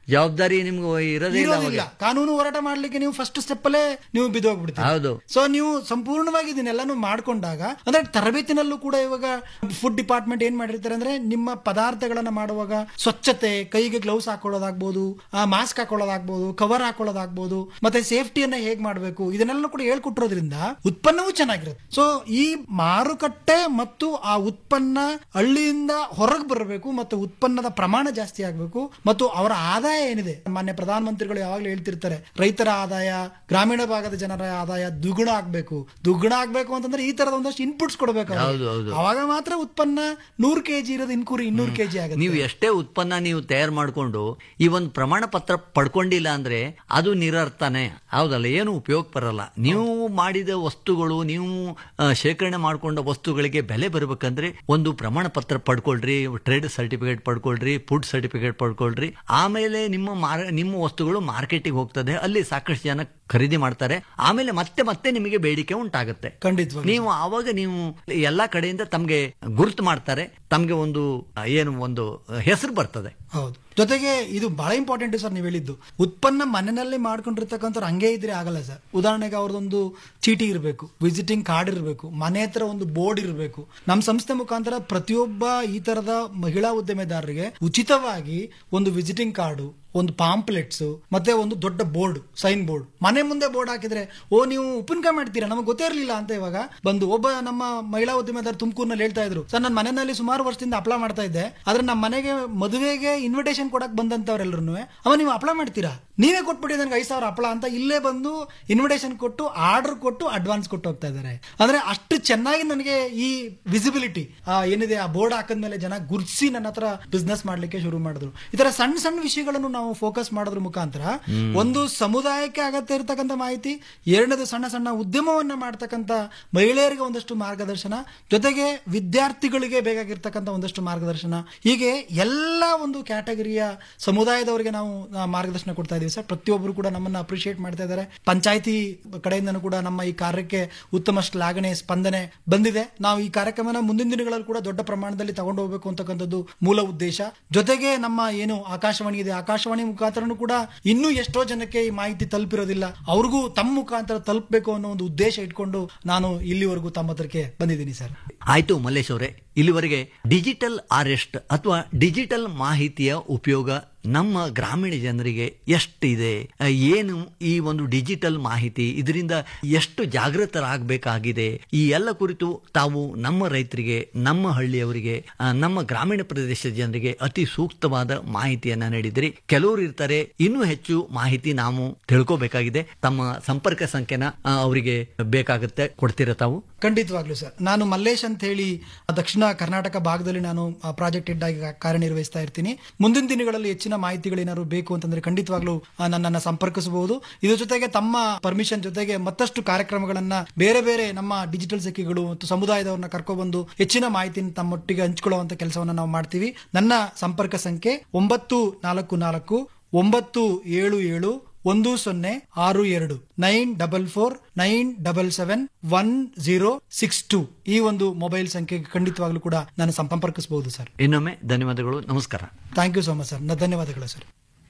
ಜವಾಬ್ದಾರಿ ನಿಮ್ಗೆ ಇರೋದೇ ಇಲ್ಲ ಇರೋದಿಲ್ಲ ಅವಾಗ. ಕಾನೂನು ಹೋರಾಟ ಮಾಡ್ಲಿಕ್ಕೆ ನೀವು ಫಸ್ಟ್ ಸ್ಟೆಪ್ ಅಲ್ಲೇ ನೀವು ಬಿದ್ದೋಗ್ಬಿಡ್ತೀರಿ ಹೌದು ಸೊ ನೀವು ಸಂಪೂರ್ಣವಾಗಿ ಇದನ್ನೆಲ್ಲಾನು ಮಾಡ್ಕೊಂಡಾಗ ಅಂದ್ರೆ ತರಬೇತಿನಲ್ಲೂ ಕೂಡ ಇವಾಗ ಫುಡ್ ಡಿಪಾರ್ಟ್ಮೆಂಟ್ ಏನ್ ಮಾಡಿರ್ತಾರೆ ಅಂದ್ರೆ ನಿಮ್ಮ ಪದಾರ್ಥಗಳನ್ನ ಮಾಡುವಾಗ ಸ್ವಚ್ಛತೆ ಕೈಗೆ ಗ್ಲೌಸ್ ಹಾಕೊಳ್ಳೋದಾಗ್ಬೋದು ಮಾಸ್ಕ್ ಹಾಕೊಳ್ಳೋದಾಗ್ಬೋದು ಕವರ್ ಹಾಕೊಳ್ಳೋದಾಗ್ಬೋದು ಮತ್ತೆ ಸೇಫ್ಟಿಯನ್ನ ಹೇಗ್ ಮಾಡಬೇಕು ಇದನ್ನೆಲ್ಲ ಕೂಡ ಹೇಳ್ಕೊಟ್ಟಿರೋದ್ರಿಂದ ಉತ್ಪನ್ನವೂ ಚೆನ್ನಾಗಿರುತ್ತೆ ಸೊ ಈ ಮಾರುಕಟ್ಟೆ ಮತ್ತು ಆ ಉತ್ಪನ್ನ ಹಳ್ಳಿಯಿಂದ ಹೊರಗೆ ಬರಬೇಕು ಮತ್ತು ಉತ್ಪನ್ನದ ಪ್ರಮಾಣ ಜಾಸ್ತಿ ಆಗಬೇಕು ಮತ್ತು ಅವರ ಆದಾಯ ಏನಿದೆ ಮಾನ್ಯ ಪ್ರಧಾನಮಂತ್ರಿಗಳು ಯಾವಾಗಲೂ ಹೇಳ್ತಿರ್ತಾರೆ ರೈತರ ಆದಾಯ ಗ್ರಾಮೀಣ ಭಾಗದ ಜನರ ಆದಾಯ ದ್ವಿಗುಣ ಆಗ್ಬೇಕು ದ್ವಿಗುಣ ಆಗ್ಬೇಕು ಅಂತಂದ್ರೆ ಈ ತರದ ಒಂದಷ್ಟು ಇನ್ಪುಟ್ಸ್ ಕೊಡಬೇಕು ಅವ್ರಿಗೆ. ಹೌದು, ಹೌದು. ಅವಾಗ ಮಾತ್ರ ಉತ್ಪನ್ನ ನೂರು ಕೆಜಿ ಇರೋದು ಇನ್ಕೂರು ಇನ್ನೂರು ಕೆಜಿ ಆಗುತ್ತೆ ನೀವು ಎಷ್ಟೇ ಉತ್ಪನ್ನ ನೀವು ತಯಾರು ಮಾಡಿಕೊಂಡು ಈ ಒಂದು ಪ್ರಮಾಣ ಪತ್ರ ಪಡ್ಕೊಂಡಿಲ್ಲ ಅಂದ್ರೆ ಅದು ನಿರರ್ಥನೆ ಹೌದಲ್ಲ ಏನು ಉಪಯೋಗ ಬರಲ್ಲ ನೀವು ಮಾಡಿದ ವಸ್ತುಗಳು ನೀವು ಆ, ಶೇಖರಣೆ ಮಾಡಿಕೊಂಡ ವಸ್ತುಗಳಿಗೆ ಬೆಲೆ ಬರಬೇಕಂದ್ರೆ ಒಂದು ಪ್ರಮಾಣ ಪತ್ರ ಪಡ್ಕೊಳ್ರಿ ಟ್ರೇಡ್ ಸರ್ಟಿಫಿಕೇಟ್ ಪಡ್ಕೊಳ್ರಿ ಫುಡ್ ಸರ್ಟಿಫಿಕೇಟ್ ಪಡ್ಕೊಳ್ರಿ ಆಮೇಲೆ ನಿಮ್ಮ ಮಾರ ನಿಮ್ಮ ವಸ್ತುಗಳು ಮಾರ್ಕೆಟಿಗೆ ಹೋಗ್ತದೆ ಅಲ್ಲಿ ಸಾಕಷ್ಟು ಜನ ಖರೀದಿ ಮಾಡ್ತಾರೆ ಆಮೇಲೆ ಮತ್ತೆ ಮತ್ತೆ ನಿಮಗೆ ಬೇಡಿಕೆ ಉಂಟಾಗುತ್ತೆ ಖಂಡಿತವಾಗಿ ನೀವು ಆವಾಗ ನೀವು ಎಲ್ಲಾ ಕಡೆಯಿಂದ ತಮ್ಗೆ ಗುರುತು ಮಾಡ್ತಾರೆ ತಮ್ಗೆ ಒಂದು ಆ, ಏನು ಒಂದು ಹೆಸರು ಬರ್ತದೆ ಹೌದು ಜೊತೆಗೆ ಇದು ಬಹಳ ಇಂಪಾರ್ಟೆಂಟ್ ಸರ್ ನೀವು ಹೇಳಿದ್ದು ಉತ್ಪನ್ನ ಮನೆಯಲ್ಲಿ ಮಾಡ್ಕೊಂಡಿರ್ತಕ್ಕಂಥವ್ರು ಹಂಗೆ ಇದ್ರೆ ಆಗಲ್ಲ ಸರ್ ಉದಾಹರಣೆಗೆ ಅವ್ರದೊಂದು ಚೀಟಿ ಇರಬೇಕು ವಿಸಿಟಿಂಗ್ ಕಾರ್ಡ್ ಇರಬೇಕು ಮನೆ ಹತ್ರ ಒಂದು ಬೋರ್ಡ್ ಇರಬೇಕು ನಮ್ಮ ಸಂಸ್ಥೆ ಮುಖಾಂತರ ಪ್ರತಿಯೊಬ್ಬ ಈ ತರದ ಮಹಿಳಾ ಉದ್ಯಮೆದಾರರಿಗೆ ಉಚಿತವಾಗಿ ಒಂದು ವಿಸಿಟಿಂಗ್ ಕಾರ್ಡು ಒಂದು ಪಾಂಪ್ಲೆಟ್ಸ್ ಮತ್ತೆ ಒಂದು ದೊಡ್ಡ ಬೋರ್ಡ್ ಸೈನ್ ಬೋರ್ಡ್ ಮನೆ ಮುಂದೆ ಬೋರ್ಡ್ ಹಾಕಿದ್ರೆ ಓ ನೀವು ಉಪ್ಪಿನಕಾಯಿ ಮಾಡ್ತೀರಾ ನಮಗೆ ಗೊತ್ತೇ ಇರಲಿಲ್ಲ ಅಂತ ಇವಾಗ ಬಂದು ಒಬ್ಬ ನಮ್ಮ ಮಹಿಳಾ ಉದ್ಯಮೆದಾರ ತುಮಕೂರಿನಲ್ಲಿ ಹೇಳ್ತಾ ಇದ್ರು ಸರ್ ನನ್ನ ಮನೆಯಲ್ಲಿ ಸುಮಾರು ವರ್ಷದಿಂದ ಅಪ್ಲೈ ಮಾಡ್ತಾ ಇದ್ದೆ ಆದ್ರೆ ನಮ್ಮ ಮನೆಗೆ ಮದುವೆಗೆ ಇನ್ವಿಟೇಷನ್ ಕೊಡಕ್ ಬಂದಂತವ್ರೆಲ್ಲರೂ ಅವ ನೀವು ಅಪ್ಲೈ ಮಾಡ್ತೀರಾ ನೀವೇ ಕೊಟ್ಬಿಡಿ ನನಗೆ ಐದು ಸಾವಿರ ಅಪ್ಲೈ ಅಂತ ಇಲ್ಲೇ ಬಂದು ಇನ್ವಿಟೇಷನ್ ಕೊಟ್ಟು ಆರ್ಡರ್ ಕೊಟ್ಟು ಅಡ್ವಾನ್ಸ್ ಕೊಟ್ಟು ಹೋಗ್ತಾ ಇದ್ದಾರೆ ಅಂದ್ರೆ ಅಷ್ಟು ಚೆನ್ನಾಗಿ ನನಗೆ ಈ ವಿಸಿಬಿಲಿಟಿ ಏನಿದೆ ಆ ಬೋರ್ಡ್ ಹಾಕದ್ಮೇಲೆ ಜನ ಗುರ್ಸಿ ನನ್ನ ಹತ್ರ ಬಿಸ್ನೆಸ್ ಮಾಡ್ಲಿಕ್ಕೆ ಶುರು ಮಾಡಿದ್ರು ಈ ತರ ಸಣ್ಣ ಸಣ್ಣ ವಿಷಯಗಳನ್ನು ನಾವು ಫೋಕಸ್ ಮಾಡೋದ್ರ ಮುಖಾಂತರ ಒಂದು ಸಮುದಾಯಕ್ಕೆ ಅಗತ್ಯ ಇರತಕ್ಕಂಥ ಮಾಹಿತಿ ಎರಡನೇದು ಸಣ್ಣ ಸಣ್ಣ ಉದ್ಯಮವನ್ನ ಮಾಡ್ತಕ್ಕಂಥ ಮಹಿಳೆಯರಿಗೆ ಒಂದಷ್ಟು ಮಾರ್ಗದರ್ಶನ ಜೊತೆಗೆ ವಿದ್ಯಾರ್ಥಿಗಳಿಗೆ ಬೇಕಾಗಿರ್ತಕ್ಕಂಥ ಒಂದಷ್ಟು ಮಾರ್ಗದರ್ಶನ ಹೀಗೆ ಎಲ್ಲ ಒಂದು ಕ್ಯಾಟಗರಿಯ ಸಮುದಾಯದವರಿಗೆ ನಾವು ಆ, ಮಾರ್ಗದರ್ಶನ ಕೊಡ್ತಾ ಇದೀವಿ ಸರ್ ಪ್ರತಿಯೊಬ್ಬರು ಕೂಡ ನಮ್ಮನ್ನ ಅಪ್ರಿಶಿಯೇಟ್ ಮಾಡ್ತಾ ಇದ್ದಾರೆ ಪಂಚಾಯತಿ ಕಡೆಯಿಂದನೂ ಕೂಡ ನಮ್ಮ ಈ ಕಾರ್ಯಕ್ಕೆ ಉತ್ತಮ ಶ್ಲಾಘನೆ ಸ್ಪಂದನೆ ಬಂದಿದೆ ನಾವು ಈ ಕಾರ್ಯಕ್ರಮನ ಮುಂದಿನ ದಿನಗಳಲ್ಲಿ ಕೂಡ ದೊಡ್ಡ ಪ್ರಮಾಣದಲ್ಲಿ ತಗೊಂಡು ಹೋಗಬೇಕು ಅಂತಕ್ಕಂಥದ್ದು ಮೂಲ ಉದ್ದೇಶ ಜೊತೆಗೆ ನಮ್ಮ ಏನು ಆಕಾಶವಾಣಿ ಇದೆ ಆಕಾಶವಾಣಿ ಮುಖಾಂತರನು ಕೂಡ ಇನ್ನೂ ಎಷ್ಟೋ ಜನಕ್ಕೆ ಈ ಮಾಹಿತಿ ತಲುಪಿರೋದಿಲ್ಲ ಅವ್ರಿಗೂ ತಮ್ಮ ಮುಖಾಂತರ ತಲುಪಬೇಕು ಅನ್ನೋ ಒಂದು ಉದ್ದೇಶ ಇಟ್ಕೊಂಡು ನಾನು ಇಲ್ಲಿವರೆಗೂ ತಮ್ಮ ಹತ್ರಕ್ಕೆ ಬಂದಿದ್ದೀನಿ ಸರ್ ಆಯ್ತು ಮಲ್ಲೇಶ್ ಅವರೇ ಇಲ್ಲಿವರೆಗೆ ಡಿಜಿಟಲ್ ಅರೆಸ್ಟ್ ಅಥವಾ ಡಿಜಿಟಲ್ ಮಾಹಿತಿಯ ಉಪಯೋಗ ನಮ್ಮ ಗ್ರಾಮೀಣ ಜನರಿಗೆ ಎಷ್ಟಿದೆ ಆ, ಏನು ಈ ಒಂದು ಡಿಜಿಟಲ್ ಮಾಹಿತಿ ಇದರಿಂದ ಎಷ್ಟು ಜಾಗೃತರಾಗಬೇಕಾಗಿದೆ ಈ ಎಲ್ಲ ಕುರಿತು ತಾವು ನಮ್ಮ ರೈತರಿಗೆ ನಮ್ಮ ಹಳ್ಳಿಯವರಿಗೆ ಆ, ನಮ್ಮ ಗ್ರಾಮೀಣ ಪ್ರದೇಶದ ಜನರಿಗೆ ಅತಿ ಸೂಕ್ತವಾದ ಮಾಹಿತಿಯನ್ನ ನೀಡಿದ್ರಿ ಕೆಲವರು ಇರ್ತಾರೆ ಇನ್ನೂ ಹೆಚ್ಚು ಮಾಹಿತಿ ನಾವು ತಿಳ್ಕೋಬೇಕಾಗಿದೆ ತಮ್ಮ ಸಂಪರ್ಕ ಸಂಖ್ಯೆನ ಆ, ಅವರಿಗೆ ಬೇಕಾಗುತ್ತೆ ಕೊಡ್ತೀರಾ ತಾವು ಖಂಡಿತವಾಗ್ಲೂ ಸರ್ ನಾನು ಮಲ್ಲೇಶ್ ಅಂತ ಹೇಳಿ ದಕ್ಷಿಣ ಕರ್ನಾಟಕ ಭಾಗದಲ್ಲಿ ನಾನು ಪ್ರಾಜೆಕ್ಟ್ ಹೆಡ್ ಆಗಿ ಕಾರ್ಯನಿರ್ವಹಿಸ್ತಾ ಇರ್ತೀನಿ ಮುಂದಿನ ದಿನಗಳಲ್ಲಿ ಹೆಚ್ಚಿನ ಮಾಹಿತಿಗಳೇನಾದ್ರು ಬೇಕು ಅಂತಂದ್ರೆ ಖಂಡಿತವಾಗ್ಲೂ ಆ, ನನ್ನನ್ನ ಸಂಪರ್ಕಿಸಬಹುದು ಇದ್ರ ಜೊತೆಗೆ ತಮ್ಮ ಪರ್ಮಿಷನ್ ಜೊತೆಗೆ ಮತ್ತಷ್ಟು ಕಾರ್ಯಕ್ರಮಗಳನ್ನ ಬೇರೆ ಬೇರೆ ನಮ್ಮ ಡಿಜಿಟಲ್ ಸಖಿಗಳು ಮತ್ತು ಸಮುದಾಯದವ್ರನ್ನ ಕರ್ಕೊಬಂದು ಹೆಚ್ಚಿನ ಮಾಹಿತಿನ ತಮ್ಮೊಟ್ಟಿಗೆ ಹಂಚ್ಕೊಳ್ಳುವಂತ ಕೆಲಸವನ್ನ ನಾವು ಮಾಡ್ತೀವಿ ನನ್ನ ಸಂಪರ್ಕ ಸಂಖ್ಯೆ ಒಂಬತ್ತು ನಾಲ್ಕು ನಾಲ್ಕು ಒಂಬತ್ತು ಏಳು ಏಳು ಒಂದು ಸೊನ್ನೆ ಆರು ಎರಡು nine double four nine double seven one zero six two ಈ ಒಂದು ಮೊಬೈಲ್ ಸಂಖ್ಯೆಗೆ ಖಂಡಿತವಾಗ್ಲೂ ಕೂಡ ನಾನು ಸಂಪರ್ಕಿಸಬಹುದು ಸರ್ ಇನ್ನೊಮ್ಮೆ ಧನ್ಯವಾದಗಳು ನಮಸ್ಕಾರ thank you so much sir ಧನ್ಯವಾದಗಳು ಸರ್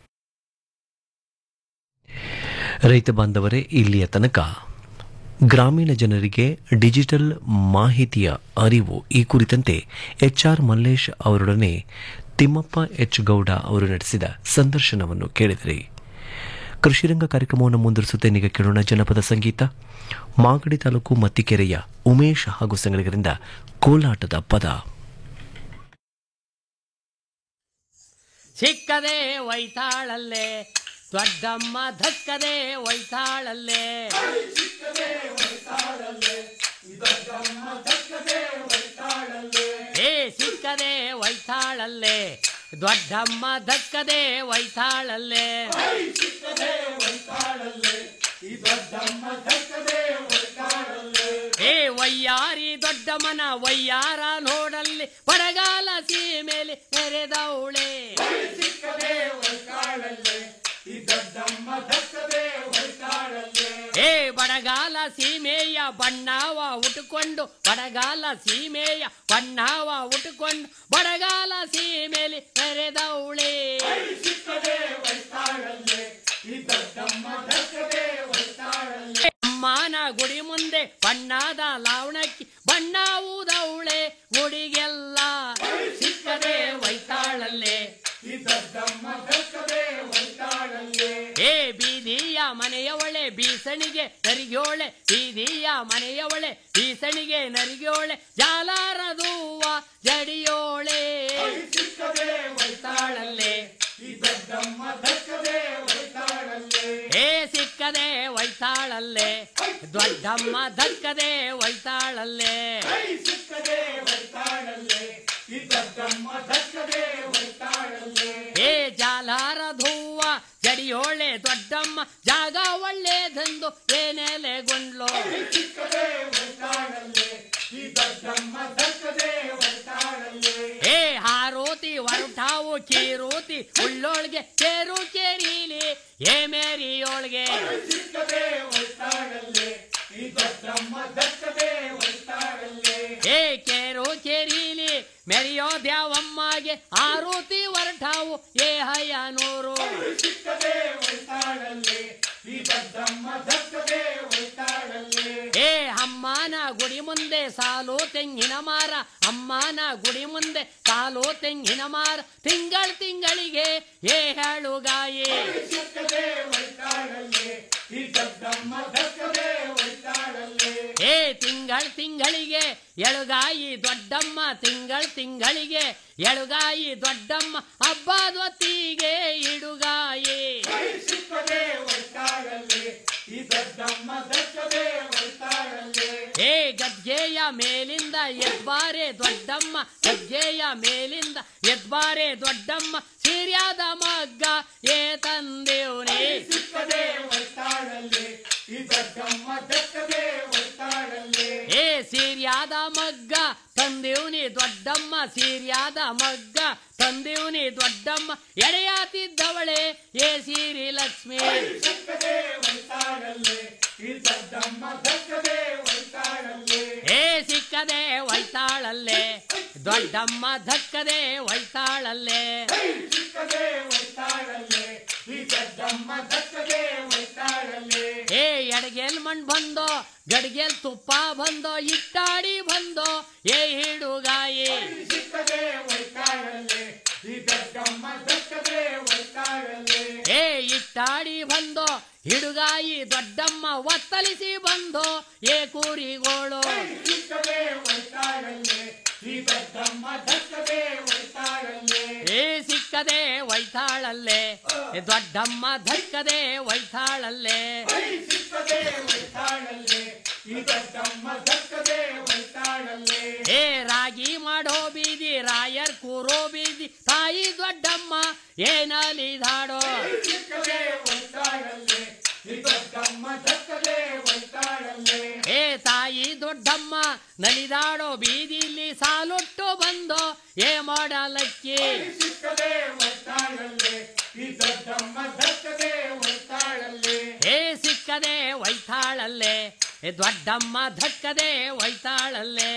ರೈತ ಬಾಂಧವರೇ ಇಲ್ಲಿಯ ತನಕ ಗ್ರಾಮೀಣ ಜನರಿಗೆ ಡಿಜಿಟಲ್ ಮಾಹಿತಿಯ ಅರಿವು ಈ ಕುರಿತಂತೆ ಎಚ್ ಆರ್ ಮಲ್ಲೇಶ್ ಅವರೊಡನೆ ತಿಮ್ಮಪ್ಪ ಎಚ್ ಗೌಡ ಅವರು ನಡೆಸಿದ ಸಂದರ್ಶನವನ್ನು ಕೇಳಿದಿರಿ ಕೃಷಿರಂಗ ಕಾರ್ಯಕ್ರಮವನ್ನು ಮುಂದುವರಿಸುತ್ತೇನೆ ಈಗ ಕೇಳೋಣ ಜನಪದ ಸಂಗೀತ ಮಾಗಡಿ ತಾಲೂಕು ಮತ್ತಿಕೆರೆಯ ಉಮೇಶ್ ಹಾಗೂ ಸಂಗಡಿಗರಿಂದ ಕೋಲಾಟದ ಪದ ಸಿಕ್ಕದೆ ಒಯ್ತಾಳಲ್ಲೇ ದೊಡ್ಡಮ್ಮ ಧಕ್ಕದೆ ಒಯ್ತಾಳಲ್ಲೇ ಏ ಸಿಕ್ಕದೆ ಒಯ್ತಾಳಲ್ಲೇ ದೊಡ್ಡಮ್ಮ ಧಕ್ಕದೆ ಒಯ್ತಾಳಲ್ಲೇ ಏ ವಯ್ಯಾರಿ ದೊಡ್ಡಮ್ಮನ ವಯ್ಯಾರ ನೋಡಲ್ಲಿ ಬರಗಾಲ ಸೀಮೆಲೆ ನೆರೆದವಳೆ ಏ ಬಡಗಾಲ ಸೀಮೆಯ ಬಣ್ಣವ ಉಟ್ಕೊಂಡು ಬಡಗಾಲ ಸೀಮೆಯ ಬಣ್ಣವ ಉಟ್ಕೊಂಡು ಬಡಗಾಲ ಸೀಮೆಲಿ ನೆರೆದವಳೆ ಅಮ್ಮನ ಗುಡಿ ಮುಂದೆ ಬಣ್ಣದ ಲಾವಣಕ್ಕಿ ಬಣ್ಣ ಊದವಳೆ ಗುಡಿಗೆಲ್ಲ ಸಿಕ್ಕದೆ ಒಯ್ತಾಳಲ್ಲೇ ಏ ಬೀದಿಯ ಮನೆಯವಳೆ ಬೀಸಣಿಗೆ ನರಿಗ್ಯೋಳೆ ಬೀದಿಯ ಮನೆಯವಳೆ ಬೀಸಣಿಗೆ ನರಿಗ್ಯೋಳೆ ಜಾಲಾರದೂವ ಜಡಿಯೋಳೆ ಒಯ್ತಾಳಲ್ಲೇ ಏ ಸಿಕ್ಕದೆ ಒಯ್ತಾಳಲ್ಲೇ ದೊಡ್ಡಮ್ಮ ದಕ್ಕದೆ ಒಯ್ತಾಳಲ್ಲೇ ಏ ಜಾಲಾರಧೂವ ಜಡಿಯೋಳೆ ದೊಡ್ಡಮ್ಮ ಜಾಗ ಒಳ್ಳೇದೆಂದು ಏನೆಲೆಗೊಂಡ್ಲೋ ಏ ಹಾರೋತಿ ಹೊರಟಾವು ಕೀರೋತಿ ಉಳ್ಳೋಳ್ಗೆ ಕೇರು ಕೇರೀಲಿ ಏ ಮೇರಿಯೋಳ್ಗೆ ಏ ಕೇರು ಕೇರೀಲಿ ಮೆರಿಯೋ ದ್ಯಾವಮ್ಮಗೆ ಆರೋತಿ ಹೊರಟಾವು ಏ ಹಯ್ಯನೂರು ಏ ಅಮ್ಮನ ಗುಡಿ ಮುಂದೆ ಸಾಲು ತೆಂಗಿನ ಮಾರ ಅಮ್ಮನ ಗುಡಿ ಮುಂದೆ ಸಾಲು ತೆಂಗಿನ ಮಾರ ತಿಂಗಳ ತಿಂಗಳಿಗೆ ಏ ಹೇಳುಗಾಯಿ ಏ ತಿಂಗಳ ತಿಂಗಳಿಗೆ ಎಳುಗಾಯಿ ದೊಡ್ಡಮ್ಮ ತಿಂಗಳ ತಿಂಗಳಿಗೆ ಎಳುಗಾಯಿ ದೊಡ್ಡಮ್ಮ ಹಬ್ಬದ ಹೊತ್ತಿಗೆ ಇಡುಗಾಯಿ ಏ ಗದ್ಗೆಯ ಮೇಲಿಂದ ಎದ್ಬಾರೆ ದೊಡ್ಡಮ್ಮ ಗದ್ಗೆಯ ಮೇಲಿಂದ ಎದ್ಬಾರೆ ದೊಡ್ಡಮ್ಮ ಸಿರಿಯಾದ ಮಗ್ಗ ಏ ತಂದೇವ್ನೇ ಏ ಸೀರ್ಯಾದ ಮಗ್ಗ ತಂದೇವ್ನಿ ದೊಡ್ಡಮ್ಮ ಸೀರ್ಯಾದ ಮಗ್ಗ ತಂದೇವ್ನಿ ದೊಡ್ಡಮ್ಮ ಎಡೆಯಾತಿದ್ದವಳೆ ಏ ಸೀರಿ ಲಕ್ಷ್ಮಿ ಏ ಸಿಕ್ಕದೆ ಒಯ್ತಾಳಲ್ಲೇ ದೊಡ್ಡಮ್ಮ ಧಕ್ಕದೆ ಒಯ್ತಾಳಲ್ಲೇ ಏ ಎಡಗೆಲ್ ಮಣ್ ಬಂದೋ ಗಡ್ಗೆಲ್ ತುಪ್ಪ ಬಂದೋ ಇಟ್ಟಾಡಿ ಬಂದೋ ಏ ಹಿಡುಗಾಯಿ ಏ ಇಟ್ಟಾಡಿ ಬಂದೋ ಹಿಡುಗಾಯಿ ದೊಡ್ಡಮ್ಮ ಒತ್ತಲಿಸಿ ಬಂದೋ ಏ ಕೂರಿಗೋಳು ಏ ಸಿಕ್ಕದೆ ಒಯ್ತಾಳಲ್ಲೇ ದೊಡ್ಡಮ್ಮ ಧಕ್ಕದೆ ಒಯ್ತಾಳಲ್ಲೇ ಏ ರಾಗಿ ಮಾಡೋ ಬೀದಿ ರಾಯರ್ ಕೂರೋ ಬೀದಿ ತಾಯಿ ದೊಡ್ಡಮ್ಮ ಏನಲಿದಾಡೋ ಏ ತಾಯಿ ದೊಡ್ಡಮ್ಮ ನಲಿದಾಡೋ ಬೀದಿಲಿ ಸಾಲೊಟ್ಟು ಬಂದೋ ಏ ಮಾಡಲಕ್ಕಿ ಏ ಸಿಕ್ಕದೆ ಒಯ್ತಾಳಲ್ಲೇ ಏ ದೊಡ್ಡಮ್ಮ ಧಕ್ಕದೆ ಒಯ್ತಾಳಲ್ಲೇ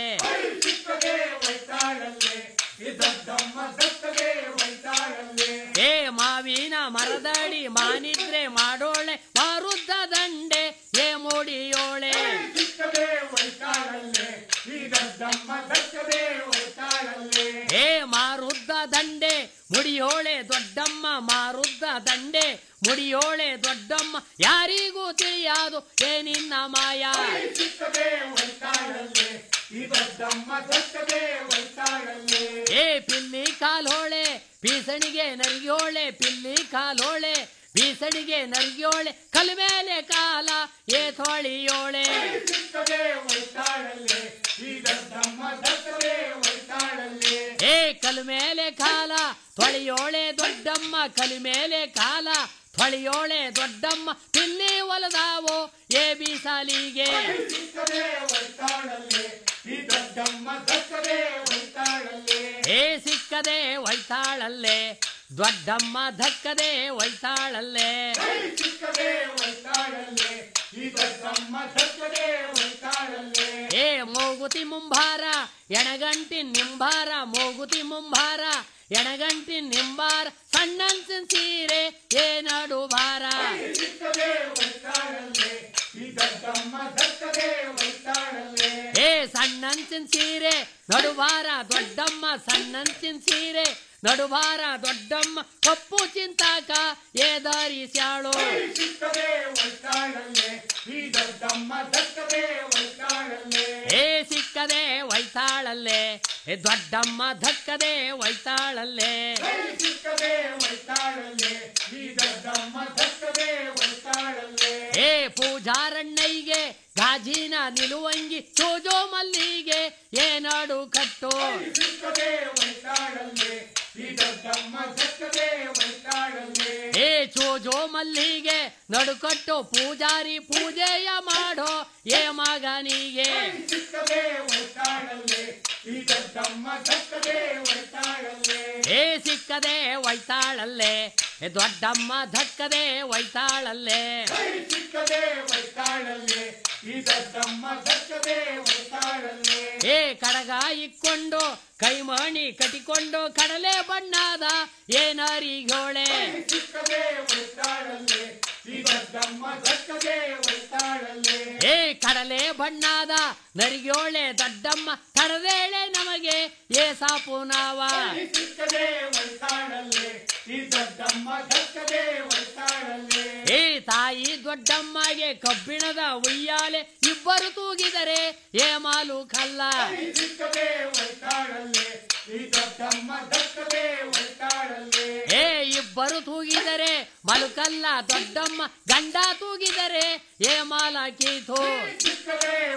ಏ ಮಾವಿನ ಮರದಡಿ ಮಾನಿದ್ರೆ ಮಾಡೋಳೆ ಮಾರುದ್ದ ದಂಡೆ ಏ ಮೂಡಿಯೋಳೆ ಏ ಮಾರುದ್ದ ದಂಡೆ ಮುಡಿಯೋಳೆ ದೊಡ್ಡಮ್ಮ ಮಾರುದ್ದ ದಂಡೆ ಮುಡಿಯೋಳೆ ದೊಡ್ಡಮ್ಮ ಯಾರಿಗೂ ತಿಳಿயாது ಏ ನಿನ್ನ ಮಾಯ ಏ ಪಿಲ್ಲಿ ಕಾಲೋಳೆ ಬೀಸಣಿಗೆ ನರಿಯೋಳೆ ಪಿಲ್ಲಿ ಕಾಲೋಳೆ ಬೀಸಣಿಗೆ ನರಿಯೋಳೆ ಕಲ್ ಮೇಲೆ ಕಾಲ ಏ ಥೋಳಿಯೋಳೆ ಏ ಕಲ್ ಮೇಲೆ ಕಾಲ ತೊಳೆಯೋಳೆ ದೊಡ್ಡಮ್ಮ ಕಲ್ ಮೇಲೆ ಕಾಲ ತೊಳೆಯೋಳೆ ದೊಡ್ಡಮ್ಮ ತಿಲ್ಲಿ ಒಲದಾವೋ ಏ ಬೀಸಾಲಿಗೆ ಏ ಸಿಕ್ಕದೆ ಒಯ್ತಾಳಲ್ಲೇ ದೊಡ್ಡಮ್ಮ ಧಕ್ಕದೆ ಒಯ್ತಾಳಲ್ಲೇ ಏ ಮೋಗುತಿ ಮುಂಭಾರ ಎಣಗಂಟಿ ನಿಂಬಾರ ಮೋಗುತಿ ಮುಂಭಾರ ಎಣಗಂಟಿ ನಿಂಬಾರ ಸಣ್ಣನ್ಸಿನ ಸೀರೆ ಏ ನಡು ಭಾರ ಏ ಸಣ್ಣನ್ಸಿನ ಸೀರೆ ನಡುಭಾರ ದೊಡ್ಡಮ್ಮ ಸಣ್ಣನ್ಸಿನ ಸೀರೆ ನಡುಭಾರ ದೊಡ್ಡಮ್ಮ ಕಪ್ಪು ಚಿಂತಾಕ ಏ ದಾರಿ ಸ್ಯಾಳು ಏ ಸಿಕ್ಕದೆ ಒಯ್ತಾಳಲ್ಲೇ ಏ ದೊಡ್ಡಮ್ಮ ಧಕ್ಕದೆ ಒಯ್ತಾಳಲ್ಲೇ ಏ ಪೂಜಾರಣ್ಣಯ್ಯಗೆ ಗಾಜಿನ ನಿಲುವಂಗಿ ಚೋಜೋ ಮಲ್ಲಿಗೆ ಏನಾಡು ಕಟ್ಟು ಏ ಚೋಜೋ ಮಲ್ಲಿಗೆ ನಡುಕಟ್ಟು ಪೂಜಾರಿ ಪೂಜೆಯ ಮಾಡೋ ಏ ಮಗನಿಗೆ ಏ ಸಿಕ್ಕದೆ ಒಯ್ತಾಳಲ್ಲೇ ಏ ದೊಡ್ಡಮ್ಮ ಧಕ್ಕದೆ ಒಯ್ತಾಳಲ್ಲೇ ಏ ಕಡಗ ಇಕ್ಕೊಂಡು ಕೈಮಣಿ ಕಟಿಕೊಂಡು ಕಡಲೆ ಬಣ್ಣದ ಏನರಿಗೋಳೆ ಏ ಕಡಲೆ ಬಣ್ಣದ ನರಿಗೋಳೆ ದೊಡ್ಡಮ್ಮ ಕಡದೇಳೆ ನಮಗೆ ಏ ಸಾಪು ನಾವ ಏ ತಾಯಿ ದೊಡ್ಡಮ್ಮಗೆ ಕಬ್ಬಿಣದ ಉಯ್ಯಾಲೆ ಇಬ್ಬರು ತೂಗಿದರೆ ಏ ಮಾಲು ಕಲ್ಲ ಏ ಇಬ್ಬರು ತೂಗಿದರೆ ಮಲುಕಲ್ಲ ದೊಡ್ಡಮ್ಮ ಗಂಡ ತೂಗಿದರೆ ಏ ಮಾಲ ಕೀತು